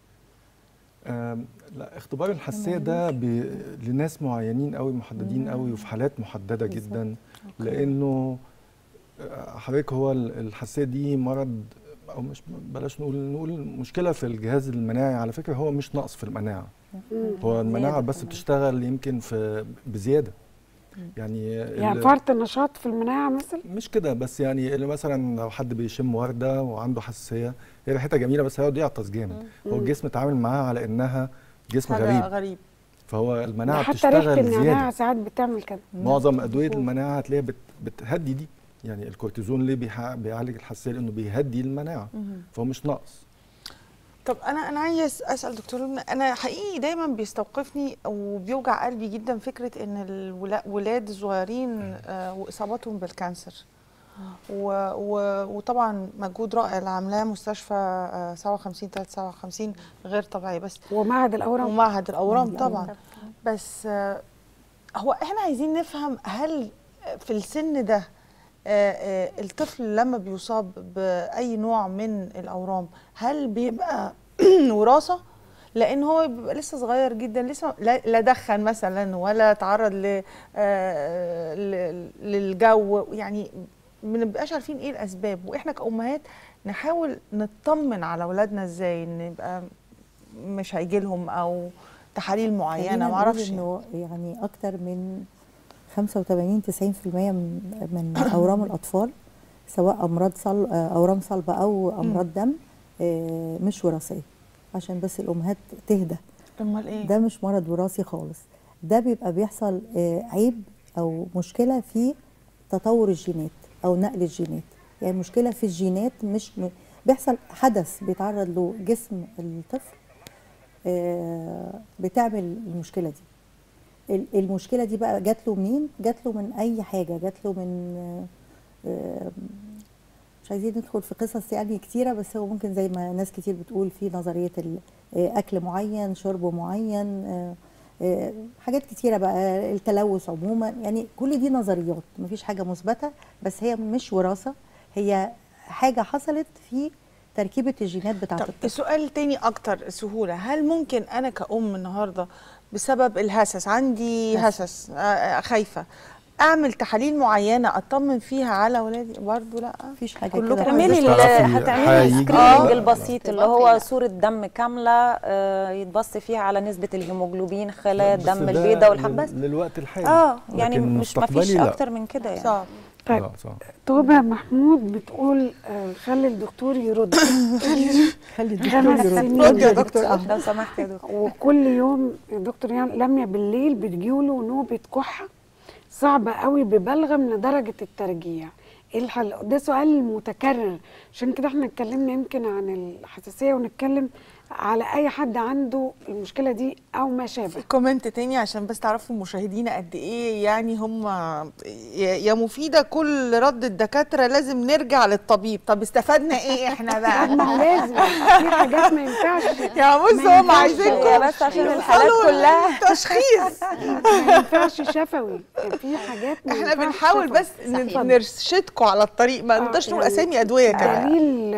آم، لا اختبار الحساسيه ده بي... لناس معينين قوي محددين قوي وفي حالات محدده جدا لانه آه، حضرتك هو ال- الحساسيه دي مرض او مش بلاش نقول نقول مشكله في الجهاز المناعي على فكره هو مش نقص في المناعه هو المناعه زيادة بس كمان. بتشتغل يمكن في بزياده يعني يعني ال- فرط النشاط في المناعة مثلا؟ مش كده بس يعني اللي مثلا لو حد بيشم ورده وعنده حساسيه هي ريحتها جميله بس هيقعد يعطس جامد هو الجسم اتعامل معاها على انها جسم حاجه غريب غريب فهو ده المناعه حتى ريحة بتشتغل النعناع زياده ساعات بتعمل كده معظم ادويه المناعه هتلاقيها بت بتهدي دي يعني الكورتيزون ليه بيح- بيعالج الحساسيه لانه بيهدي المناعه فهو مش نقص طب انا انا عايز اسال دكتور لبنى انا حقيقي دايما بيستوقفني وبيوجع قلبي جدا فكره ان الولاد الصغيرين آه، واصابتهم بالكانسر و و وطبعا مجهود رائع اللي عاملاه مستشفى آه، 57 357 غير طبيعي بس ومعهد الأورام ومعهد الاورام معهد طبعا بس آه، هو احنا عايزين نفهم هل في السن ده آه، آه، الطفل لما بيصاب باي نوع من الاورام هل بيبقى وراثه لان هو بيبقى لسه صغير جدا لسه لا لا دخن مثلا ولا تعرض ل آه، ل- للجو يعني ما بنبقاش عارفين ايه الاسباب واحنا كامهات نحاول نطمن على اولادنا ازاي ان يبقى مش هيجي لهم او تحاليل معينه خلينا ما نقول اعرفش انه يعني اكتر من 85 90% من من اورام الاطفال سواء امراض صل آه، اورام صلبه او امراض دم آه، مش وراثيه عشان بس الامهات تهدى امال ايه ده مش مرض وراثي خالص ده بيبقى بيحصل آه، عيب او مشكله في تطور الجينات او نقل الجينات يعني مشكله في الجينات مش م... بيحصل حدث بيتعرض له جسم الطفل آه، بتعمل المشكله دي ال- المشكله دي بقى جات له منين جات له من اي حاجه جات له من آه، آه، مش عايزين ندخل في قصص يعني كتيره بس هو ممكن زي ما ناس كتير بتقول في نظريه ال- آه، اكل معين شرب معين آه، آه، حاجات كتيره بقى التلوث عموما يعني كل دي نظريات مفيش حاجه مثبته بس هي مش وراثه هي حاجه حصلت في تركيبه الجينات بتاعه طب الطفل سؤال تاني اكتر سهوله هل ممكن انا كأم النهارده بسبب الهسس عندي هسس. هسس آه، آه، خايفه اعمل تحاليل معينه اطمن فيها على اولادي برضه لا مفيش حاجه كلكم كده تعملي بس ال- تعرفي هتعملي هيجي السكريننج ولا لا. البسيط اللي اختبار هو كده. صورة دم كاملة آه، يتبص فيها على نسبة الهيموجلوبين خلايا بس الدم ده البيضاء والحب لل- بس للوقت الحالي اه يعني لكن مش مفيش مستقبلي لا. اكتر من كده يعني صعب طيب. لا صعب توبة محمود بتقول آه، خلي الدكتور يرد خلي خمس الدكتور سنين. يرد. رد يا دكتور لو سمحت يا دكتور وكل يوم يا دكتور يعني لميا بالليل بتجيله نوبة كحة صعبة قوي ببلغم لدرجة الترجيع ايه الحل ده سؤال متكرر عشان كده احنا اتكلمنا يمكن عن الحساسية ونتكلم على اي حد عنده المشكلة دي او ما شابه كومنت تاني عشان بس تعرفوا مشاهدينا قد ايه يعني هم يا يا مفيده كل رد الدكاتره لازم نرجع للطبيب طب استفدنا ايه احنا بقى ما لازم في حاجات ما ينفعش يا بص ما هم ينفعش. عايزينكم هي بس عشان يوصلوا الحالات كلها تشخيص ما ينفعش شفوي في حاجات ما احنا ينفعش بنحاول شفوي. بس ن- صحيح. نرشدكم على الطريق ما آه، نقدرش نقول يعني اسامي ادويه كمان دليل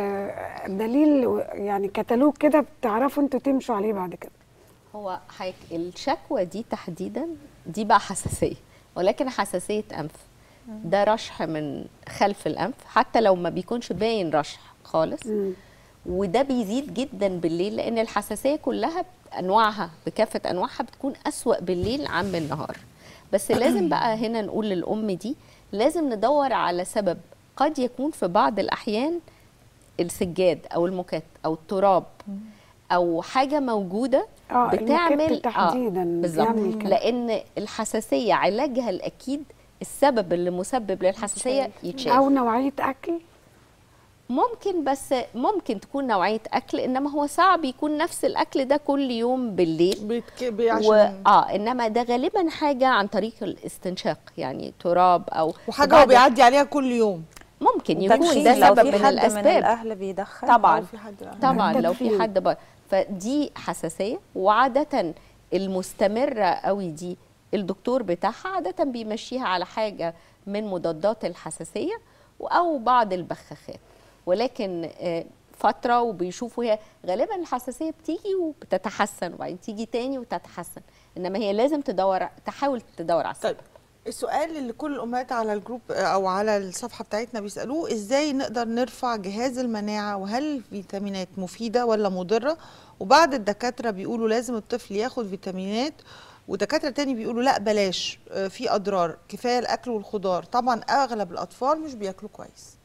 دليل يعني كتالوج كده بتعرفوا انتوا تمشوا عليه بعد كده هو حك... الشكوى دي تحديدا دي بقى حساسيه ولكن حساسيه انف ده رشح من خلف الانف حتى لو ما بيكونش باين رشح خالص مم. وده بيزيد جدا بالليل لان الحساسيه كلها انواعها بكافه انواعها بتكون اسوا بالليل عن بالنهار بس لازم بقى هنا نقول للام دي لازم ندور على سبب قد يكون في بعض الاحيان السجاد او الموكات او التراب او حاجه موجوده اه بتعمل الموكيت تحديدا بالظبط بيعمل كده. لان الحساسيه علاجها الاكيد السبب اللي مسبب للحساسيه يتشال او نوعيه اكل ممكن بس ممكن تكون نوعيه اكل انما هو صعب يكون نفس الاكل ده كل يوم بالليل بيتك... بي و... عشان اه انما ده غالبا حاجه عن طريق الاستنشاق يعني تراب او وحاجه بعض- هو بيعدي عليها كل يوم ممكن يكون تدخين ده لو سبب في من حد من الاسباب الاهل بيدخن طبعا أو في حد طبعا لو في التدخين. حد بره فدي حساسيه وعاده المستمره قوي دي الدكتور بتاعها عاده بيمشيها على حاجه من مضادات الحساسيه او بعض البخاخات ولكن آه، فتره وبيشوفوا هي غالبا الحساسيه بتيجي وبتتحسن وبعدين تيجي تاني وتتحسن انما هي لازم تدور تحاول تدور على السبب طيب السؤال اللي كل الامهات على الجروب او على الصفحه بتاعتنا بيسالوه ازاي نقدر نرفع جهاز المناعه وهل الفيتامينات مفيده ولا مضره وبعض الدكاتره بيقولوا لازم الطفل ياخد فيتامينات ودكاتره تاني بيقولوا لا بلاش آه، في اضرار كفايه الاكل والخضار طبعا اغلب الاطفال مش بياكلوا كويس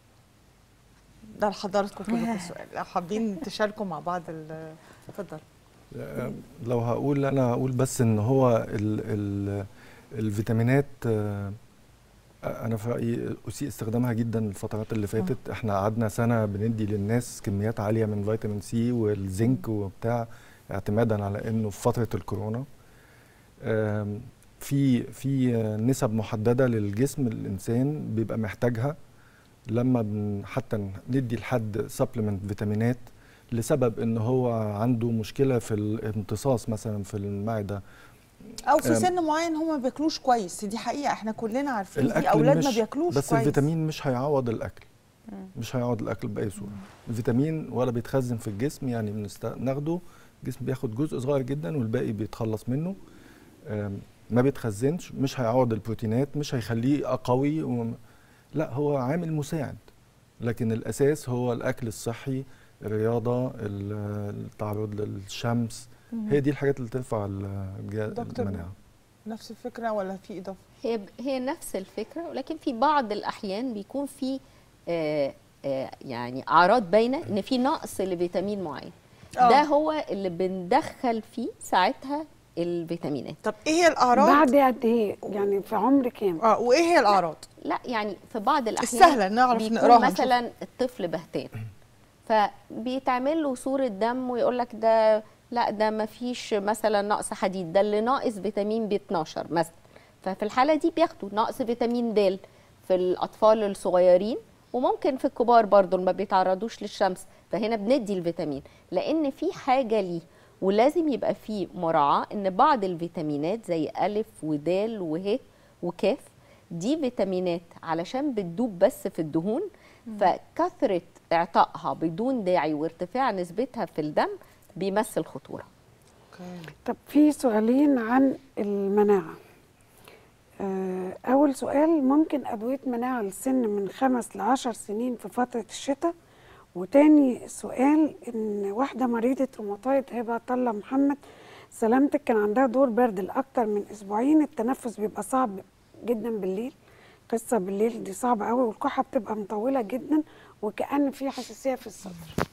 ده لحضراتكم كلكم السؤال لو حابين تشاركوا مع بعض ال- اتفضل لو هقول انا هقول بس ان هو ال ال الفيتامينات آه، انا في رايي اسيء استخدامها جدا الفترات اللي فاتت احنا قعدنا سنه بندي للناس كميات عاليه من فيتامين سي والزنك وبتاع اعتمادا على انه في فتره الكورونا آم، في في نسب محدده للجسم الانسان بيبقى محتاجها لما بن حتى ندي لحد سبلمنت فيتامينات لسبب ان هو عنده مشكله في الامتصاص مثلا في المعده او في أم. سن معين هم ما بياكلوش كويس دي حقيقه احنا كلنا عارفين في الاكل اولاد مش ما بياكلوش بس كويس الفيتامين مش هيعوض الاكل مش هيعوض الاكل باي صوره الفيتامين ولا بيتخزن في الجسم يعني بنست- ناخده الجسم بياخد جزء صغير جدا والباقي بيتخلص منه أم، ما بيتخزنش مش هيعوض البروتينات مش هيخليه قوي وم- لا هو عامل مساعد لكن الاساس هو الاكل الصحي الرياضه ال- التعرض للشمس هي دي الحاجات اللي ترفع الجا- دكتور. المناعه نفس الفكره ولا في اضافه هي هي نفس الفكره ولكن في بعض الاحيان بيكون في آه آه يعني اعراض باينه ان في نقص لفيتامين معين آه. ده هو اللي بندخل فيه ساعتها الفيتامينات طب ايه هي الاعراض بعد قد ايه يعني في عمر كام اه وايه هي الاعراض لا يعني في بعض الاحيان السهله نعرف بيكون نقراها نشوف. مثلا الطفل بهتان فبيتعمل له صوره دم ويقول لك ده لا ده ما فيش مثلا نقص حديد ده اللي ناقص فيتامين بي 12 مثلا ففي الحاله دي بياخدوا نقص فيتامين د في الاطفال الصغيرين وممكن في الكبار برضو اللي ما بيتعرضوش للشمس فهنا بندي الفيتامين لان في حاجه ليه ولازم يبقى في مراعاه ان بعض الفيتامينات زي الف ودال وه وكاف دي فيتامينات علشان بتدوب بس في الدهون فكثره اعطائها بدون داعي وارتفاع نسبتها في الدم بيمثل خطوره طب في سؤالين عن المناعة آه، أول سؤال ممكن أدوية مناعة للسن من خمس لعشر سنين في فترة الشتاء وتاني سؤال إن واحدة مريضة روماتويد هبة طلة محمد سلامتك كان عندها دور برد لأكتر من أسبوعين التنفس بيبقى صعب جدا بالليل قصة بالليل دي صعبة قوي والكحة بتبقى مطولة جدا وكأن في حساسية في الصدر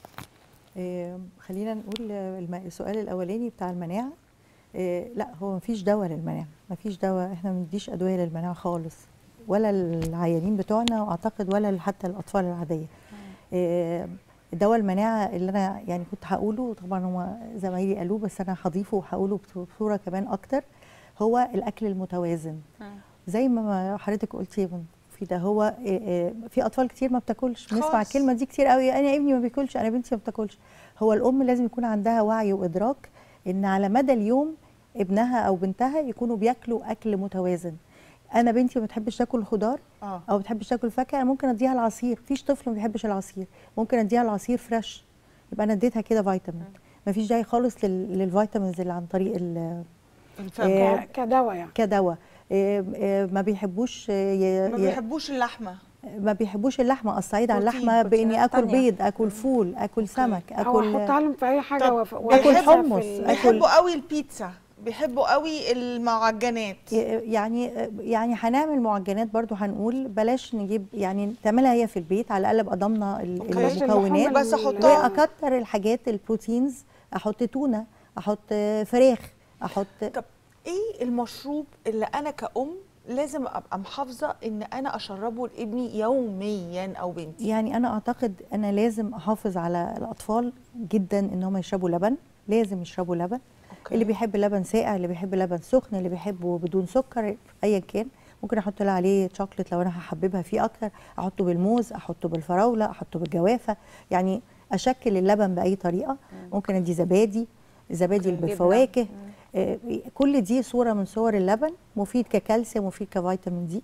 آه، خلينا نقول آه، الم- السؤال الاولاني بتاع المناعه آه، لا هو مفيش دواء للمناعه مفيش دواء احنا ما بنديش ادويه للمناعه خالص ولا العيانين بتوعنا واعتقد ولا حتى الاطفال العاديه آه، دواء المناعه اللي انا يعني كنت هقوله طبعا هم زمايلي قالوه بس انا هضيفه وهقوله بصوره كمان اكتر هو الاكل المتوازن زي ما حضرتك قلتي من في ده هو آه، آه، في اطفال كتير ما بتاكلش بنسمع خالص. الكلمه دي كتير قوي انا ابني ما بياكلش انا بنتي ما بتاكلش هو الام لازم يكون عندها وعي وادراك ان على مدى اليوم ابنها او بنتها يكونوا بياكلوا اكل متوازن انا بنتي ما بتحبش تاكل خضار اه او ما بتحبش تاكل فاكهه انا ممكن اديها العصير مفيش طفل ما بيحبش العصير ممكن اديها العصير فريش يبقى انا اديتها كده فيتامين مفيش داعي خالص لل- للفيتامينز اللي عن طريق ال- الفم. آه، ك- كدواء يعني كدواء آه، آه، ما بيحبوش آه، ي- ما ي- بيحبوش اللحمه ما بيحبوش اللحمه الصعيد على بروتين، اللحمه باني بروتينات اكل تانية. بيض اكل فول اكل سمك أو اكل أحطها لهم في أي حاجة طب وف- آكل وأحطها في حمص، ال- آكل- بيحبوا قوي البيتزا بيحبوا قوي المعجنات يعني يعني هنعمل معجنات برضو هنقول بلاش نجيب يعني تعملها هي في البيت على الاقل ابقى ضامنه ال- أوكي. بلاش المكونات اللحوم بس ال- أحطها. واكتر الحاجات البروتينز احط تونه احط فراخ احط طب ايه المشروب اللي انا كأم لازم ابقى محافظه ان انا اشربه لابني يوميا او بنتي يعني انا اعتقد انا لازم احافظ على الاطفال جدا ان هم يشربوا لبن لازم يشربوا لبن أوكي. اللي بيحب لبن ساقع اللي بيحب لبن سخن اللي بيحبه بدون سكر ايا كان ممكن احط لها عليه شوكليت لو انا هحببها فيه اكتر احطه بالموز احطه بالفراوله احطه بالجوافه يعني اشكل اللبن باي طريقه ممكن ادي زبادي زبادي ممكن بالفواكه آه، كل دي صوره من صور اللبن مفيد ككالسيوم مفيد كفيتامين دي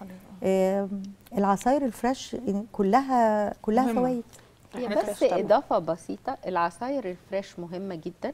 آم، العصاير الفريش كلها كلها مهمة. فوائد هي حاجات بس طبعاً. اضافه بسيطه العصاير الفريش مهمه جدا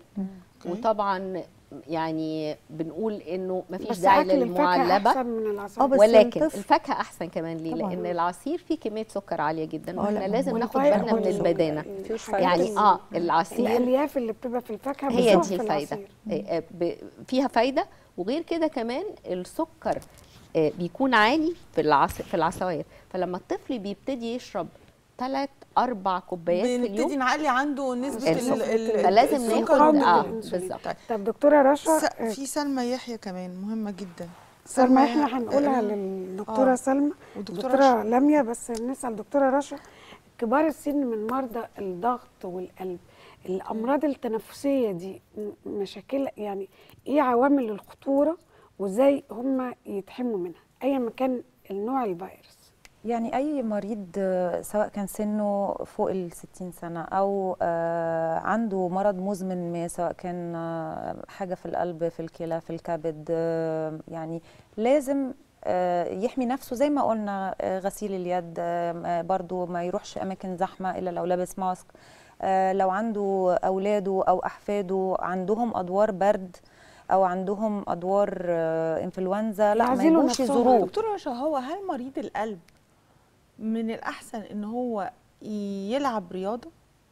وطبعا يعني بنقول انه ما فيش بس داعي أكل الفاكهة للمعلبه أحسن من اه العصاير بس ولكن الطفل- الفاكهه احسن كمان ليه طبعاً. لان العصير فيه كميه سكر عاليه جدا آه، واحنا لا، لازم ناخد والفايدة بالنا من برضه. البدانه مفيش الحاجات يعني ال- اه العصير الالياف اللي بتبقى في الفاكهه هي بتروح دي في الفايده العصير. آه، آه، ب- فيها فايده وغير كده كمان السكر آه، بيكون عالي في العص في العصاير فلما الطفل بيبتدي يشرب ثلاث اربع كوبايات في بنبتدي اليوم نعلي عنده نسبه ال- السكر. ال- فلازم السكر ناخد مقاومة اه الأنسولين. بالظبط طب دكتوره رشا س- آه، في سلمى يحيى كمان مهمه جدا سلمى يحيى- احنا هنقولها آه، للدكتوره آه. سلمى ودكتورة دكتوره لميا بس نسال دكتوره رشا كبار السن من مرضى الضغط والقلب الامراض التنفسيه دي م- مشاكل يعني ايه عوامل الخطوره وازاي هم يتحموا منها ايا ما كان النوع الفيروس يعني اي مريض آه، سواء كان سنه فوق ال 60 سنه او آه، عنده مرض مزمن ما سواء كان آه، حاجه في القلب في الكلى في الكبد آه، يعني لازم آه، يحمي نفسه زي ما قلنا آه، غسيل اليد آه، آه، برضو ما يروحش اماكن زحمه الا لو لابس ماسك آه، لو عنده اولاده او احفاده عندهم ادوار برد او عندهم ادوار آه، انفلونزا لا ما يعزلوا يجوش نفسهم. يزوروه دكتوره رشا هو هل مريض القلب من الاحسن ان هو يلعب رياضه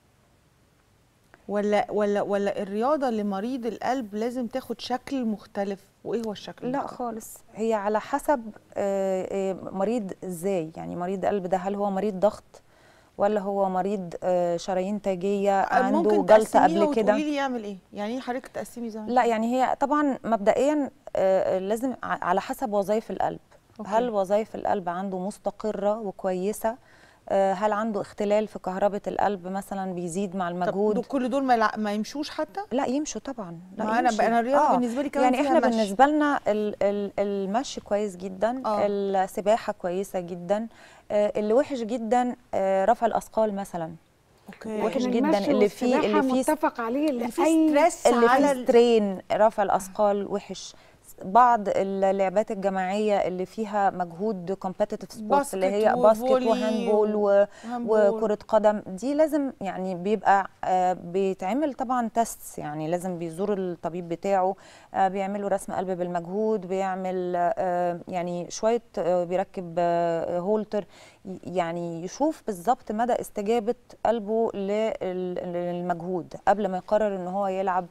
ولا ولا ولا الرياضه لمريض القلب لازم تاخد شكل مختلف وايه هو الشكل لا المختلف؟ خالص هي على حسب آه، آه، مريض ازاي يعني مريض قلب ده هل هو مريض ضغط ولا هو مريض آه، شرايين تاجيه عنده ممكن جلطه تقسميها قبل كده وتقولي لي يعمل ايه يعني ايه حضرتك تقسمي زي ما لا يعني هي طبعا مبدئيا آه، لازم ع- على حسب وظائف القلب أوكي. هل وظائف القلب عنده مستقرة وكويسة آه، هل عنده اختلال في كهربة القلب مثلا بيزيد مع طب المجهود دول- كل دول ما, يلع- ما يمشوش حتى لا يمشوا طبعا لا ما انا يمشوا. انا الرياضه بالنسبه لي كمان يعني فيها احنا مشي. بالنسبه لنا ال- ال- المشي كويس جدا آه. السباحه كويسه جدا آه، اللي وحش جدا آه، رفع الاثقال مثلا اوكي وحش لكن جدا المشي اللي فيه- اللي والسباحة فيه متفق عليه اللي فيه لأي ستريس اللي على فيه ال- سترين رفع الاثقال وحش بعض اللعبات الجماعيه اللي فيها مجهود كومبetitive سبورتس اللي هي باسكت باسكت وفولي وهاندبول و... وهاندبول. وكرة قدم دي لازم يعني بيبقى آه، بيتعمل طبعا تيست يعني لازم بيزور الطبيب بتاعه آه، بيعملوا رسم قلب بالمجهود بيعمل آه، يعني شوية آه، بيركب آه، هولتر ي- يعني يشوف بالظبط مدى استجابة قلبه لل- للمجهود قبل ما يقرر ان هو يلعب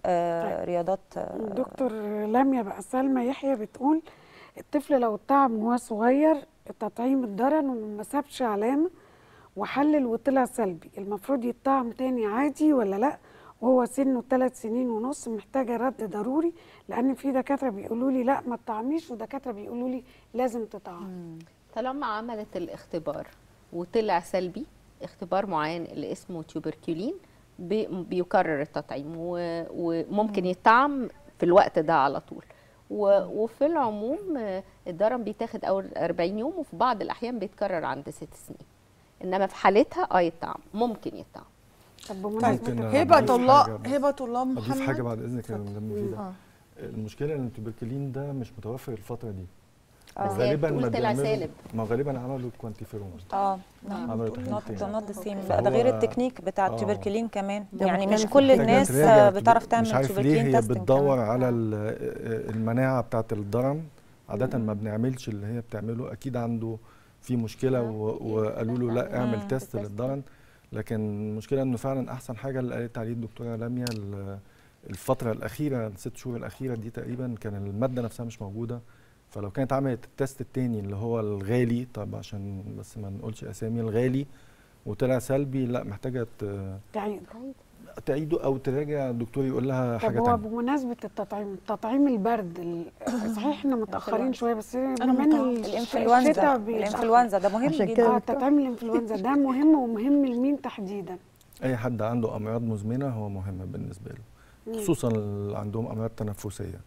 آه، رياضات آه، دكتور لميا بقى سلمى يحيى بتقول الطفل لو اتعب وهو صغير التطعيم اتضرن وما سابش علامه وحلل وطلع سلبي المفروض يتطعم تاني عادي ولا لا وهو سنه ثلاث سنين ونص محتاجه رد ضروري لان في دكاتره بيقولوا لي لا ما تطعميش ودكاتره بيقولوا لي لازم تطعم طالما عملت الاختبار وطلع سلبي اختبار معين اللي اسمه تيوبركلين بي- بيكرر التطعيم و- وممكن يطعم في الوقت ده على طول و- وفي العموم آه، الضرر بيتاخد اول 40 يوم وفي بعض الاحيان بيتكرر عند ست سنين انما في حالتها اه يطعم ممكن يطعم طب ممكن بمناسبه هبه أضيف الله حاجة بس. هبه الله اضيف حاجه محمد بعد اذنك يا مدام مفيده اه المشكله ان التوبركلين ده مش متوفر الفتره دي آه. بس هي غالبا بتقول ما طلع بيعملوا- سالب. ما غالبا عملوا كوانتيفيرون اه عملوا نوت تحليل نوت ذا سيم فهو- ده غير التكنيك بتاع آه. التوبركلين كمان ده يعني مش مختلف كل محتاجة الناس تراجع آه، بتعرف مش تعمل عارف ليه توبركلين هي تيستنج بتدور على ال- المناعه بتاعه الضرن عاده ما بنعملش اللي هي بتعمله اكيد عنده في مشكله و- وقالوا له لا اعمل مم. تيست للضرن لكن المشكله انه فعلا احسن حاجه اللي قالت عليه الدكتوره لميا ال- الفتره الاخيره الست شهور الاخيره دي تقريبا كان الماده نفسها مش موجوده فلو كانت عملت التيست التاني اللي هو الغالي طب عشان بس ما نقولش اسامي الغالي وطلع سلبي لا محتاجه ت- تعيد تعيده او تراجع الدكتور يقول لها طب حاجه هو تانية بمناسبه التطعيم تطعيم البرد ال- صحيح احنا متاخرين شويه بس كمان متأخرة. الش- الانفلونزا الشتاء بيتأخر. الانفلونزا ده مهم عشان جدا كده اه تطعيم الانفلونزا ده مهم ومهم لمين تحديدا اي حد عنده امراض مزمنه هو مهم بالنسبه له خصوصا اللي عندهم امراض تنفسيه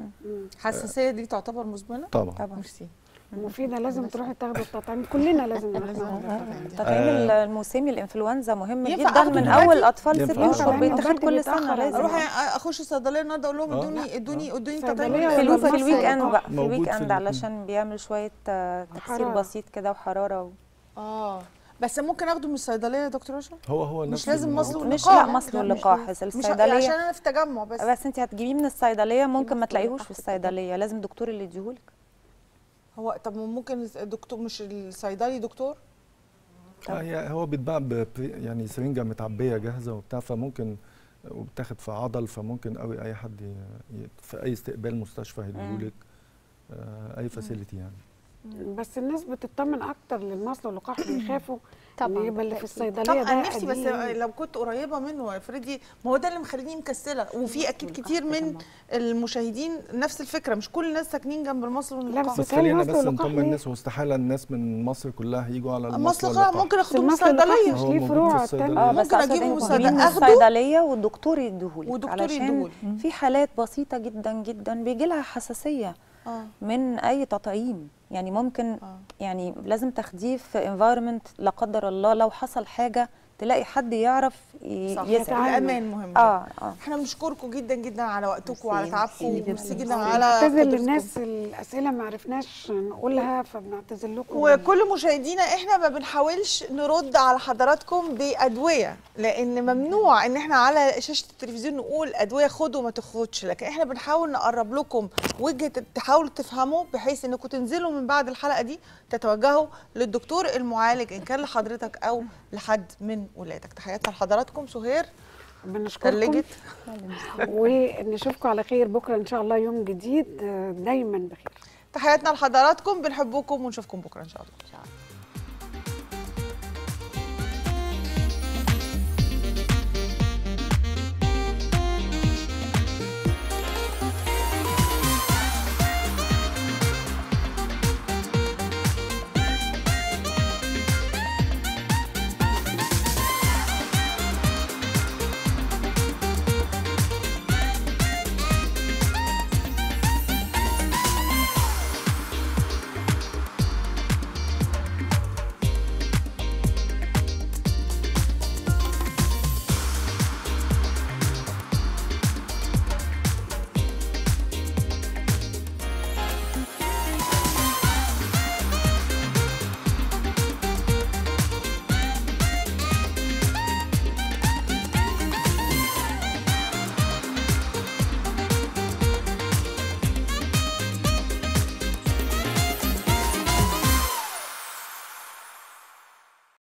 حساسيه دي تعتبر مزمنه طبعا طبعا ميرسي مفيده لازم تروحي تاخدي التطعيم كلنا لازم نروح لازم ناخد نروح التطعيم التطعيم آه. الموسمي الانفلونزا مهم ينفع جدا آخده من دلوقتي؟ اول اطفال ست ينفع. اشهر ينفع. بيتاخد البرد كل بيتأخر سنه لازم اروح اخش الصيدليه النهارده اقول لهم آه. ادوني ادوني ادوني صيدلية تطعيم ولا في, الو- الإنفلونزا. في المصل الويك اند اللقاح. بقى في موجود الويك في اند ال- علشان بيعمل شويه آه، تكسير حرارة. بسيط كده وحراره و... اه بس ممكن اخده من الصيدليه يا دكتور رشا هو هو مش نفس لازم الموضوع. مصل مش واللقاح لا مصل لا، مش واللقاح مش الصيدليه عشان انا في تجمع بس بس انت هتجيبيه من الصيدليه ممكن ما تلاقيهوش في الصيدليه لازم دكتور اللي يديهولك هو طب ممكن الدكتور مش الصيدلي دكتور آه هي- هو بيتباع ب- يعني سرنجه متعبيه جاهزه وبتاع فممكن وبتاخد في عضل فممكن قوي اي حد ي- ي- في اي استقبال مستشفى هيديهولك آه اي فاسيلتي يعني بس الناس بتطمن اكتر للمصل واللقاح بيخافوا طبعاً، ان يبقى اللي في الصيدليه طبعا ده نفسي بس قديم. لو كنت قريبه منه يا فريدي ما هو ده اللي مخليني مكسله وفي اكيد كتير من المشاهدين نفس الفكره مش كل الناس ساكنين جنب المصل لا، واللقاح بس بس بتهيألي خلينا مصر بس واللقاح نطمن ليه؟ الناس واستحاله الناس من مصر كلها هيجوا على المصل المصل خلاص واللقاح. ممكن بس اخده من المصل واللقاح الصيدليه مش هو ليه موجود فروع في تانية الصيدلية. اه بس ممكن اقصد أجيبه انت من تجيبيه من الصيدلية. أخده؟ الصيدليه والدكتور يديهولك ودكتور علشان يديهولك. في حالات بسيطه جدا جدا بيجي لها حساسيه اه من اي تطعيم يعني ممكن اه يعني لازم تاخديه في انفايرمنت لا قدر الله لو حصل حاجه تلاقي حد يعرف ي- صح يسال الامان مهم جدا. اه اه احنا بنشكركم جدا جدا على وقتكم وعلى ميرسي، تعبكم ميرسي وميرسي جدا. جدا على نعتذر قدرتكم. للناس الاسئله ما عرفناش نقولها فبنعتذر لكم وكل مشاهدينا احنا ما بنحاولش نرد على حضراتكم بادويه لان ممنوع ان احنا على شاشه التلفزيون نقول ادويه خد وما تاخدش لكن احنا بنحاول نقرب لكم وجهه تحاولوا تفهموا بحيث انكم تنزلوا من بعد الحلقه دي تتوجهوا للدكتور المعالج ان كان لحضرتك او لحد من ولادك تحياتنا لحضراتكم سهير بنشكركم تلجت ونشوفكم على خير بكره ان شاء الله يوم جديد آه، دايما بخير تحياتنا لحضراتكم بنحبكم ونشوفكم بكره ان شاء الله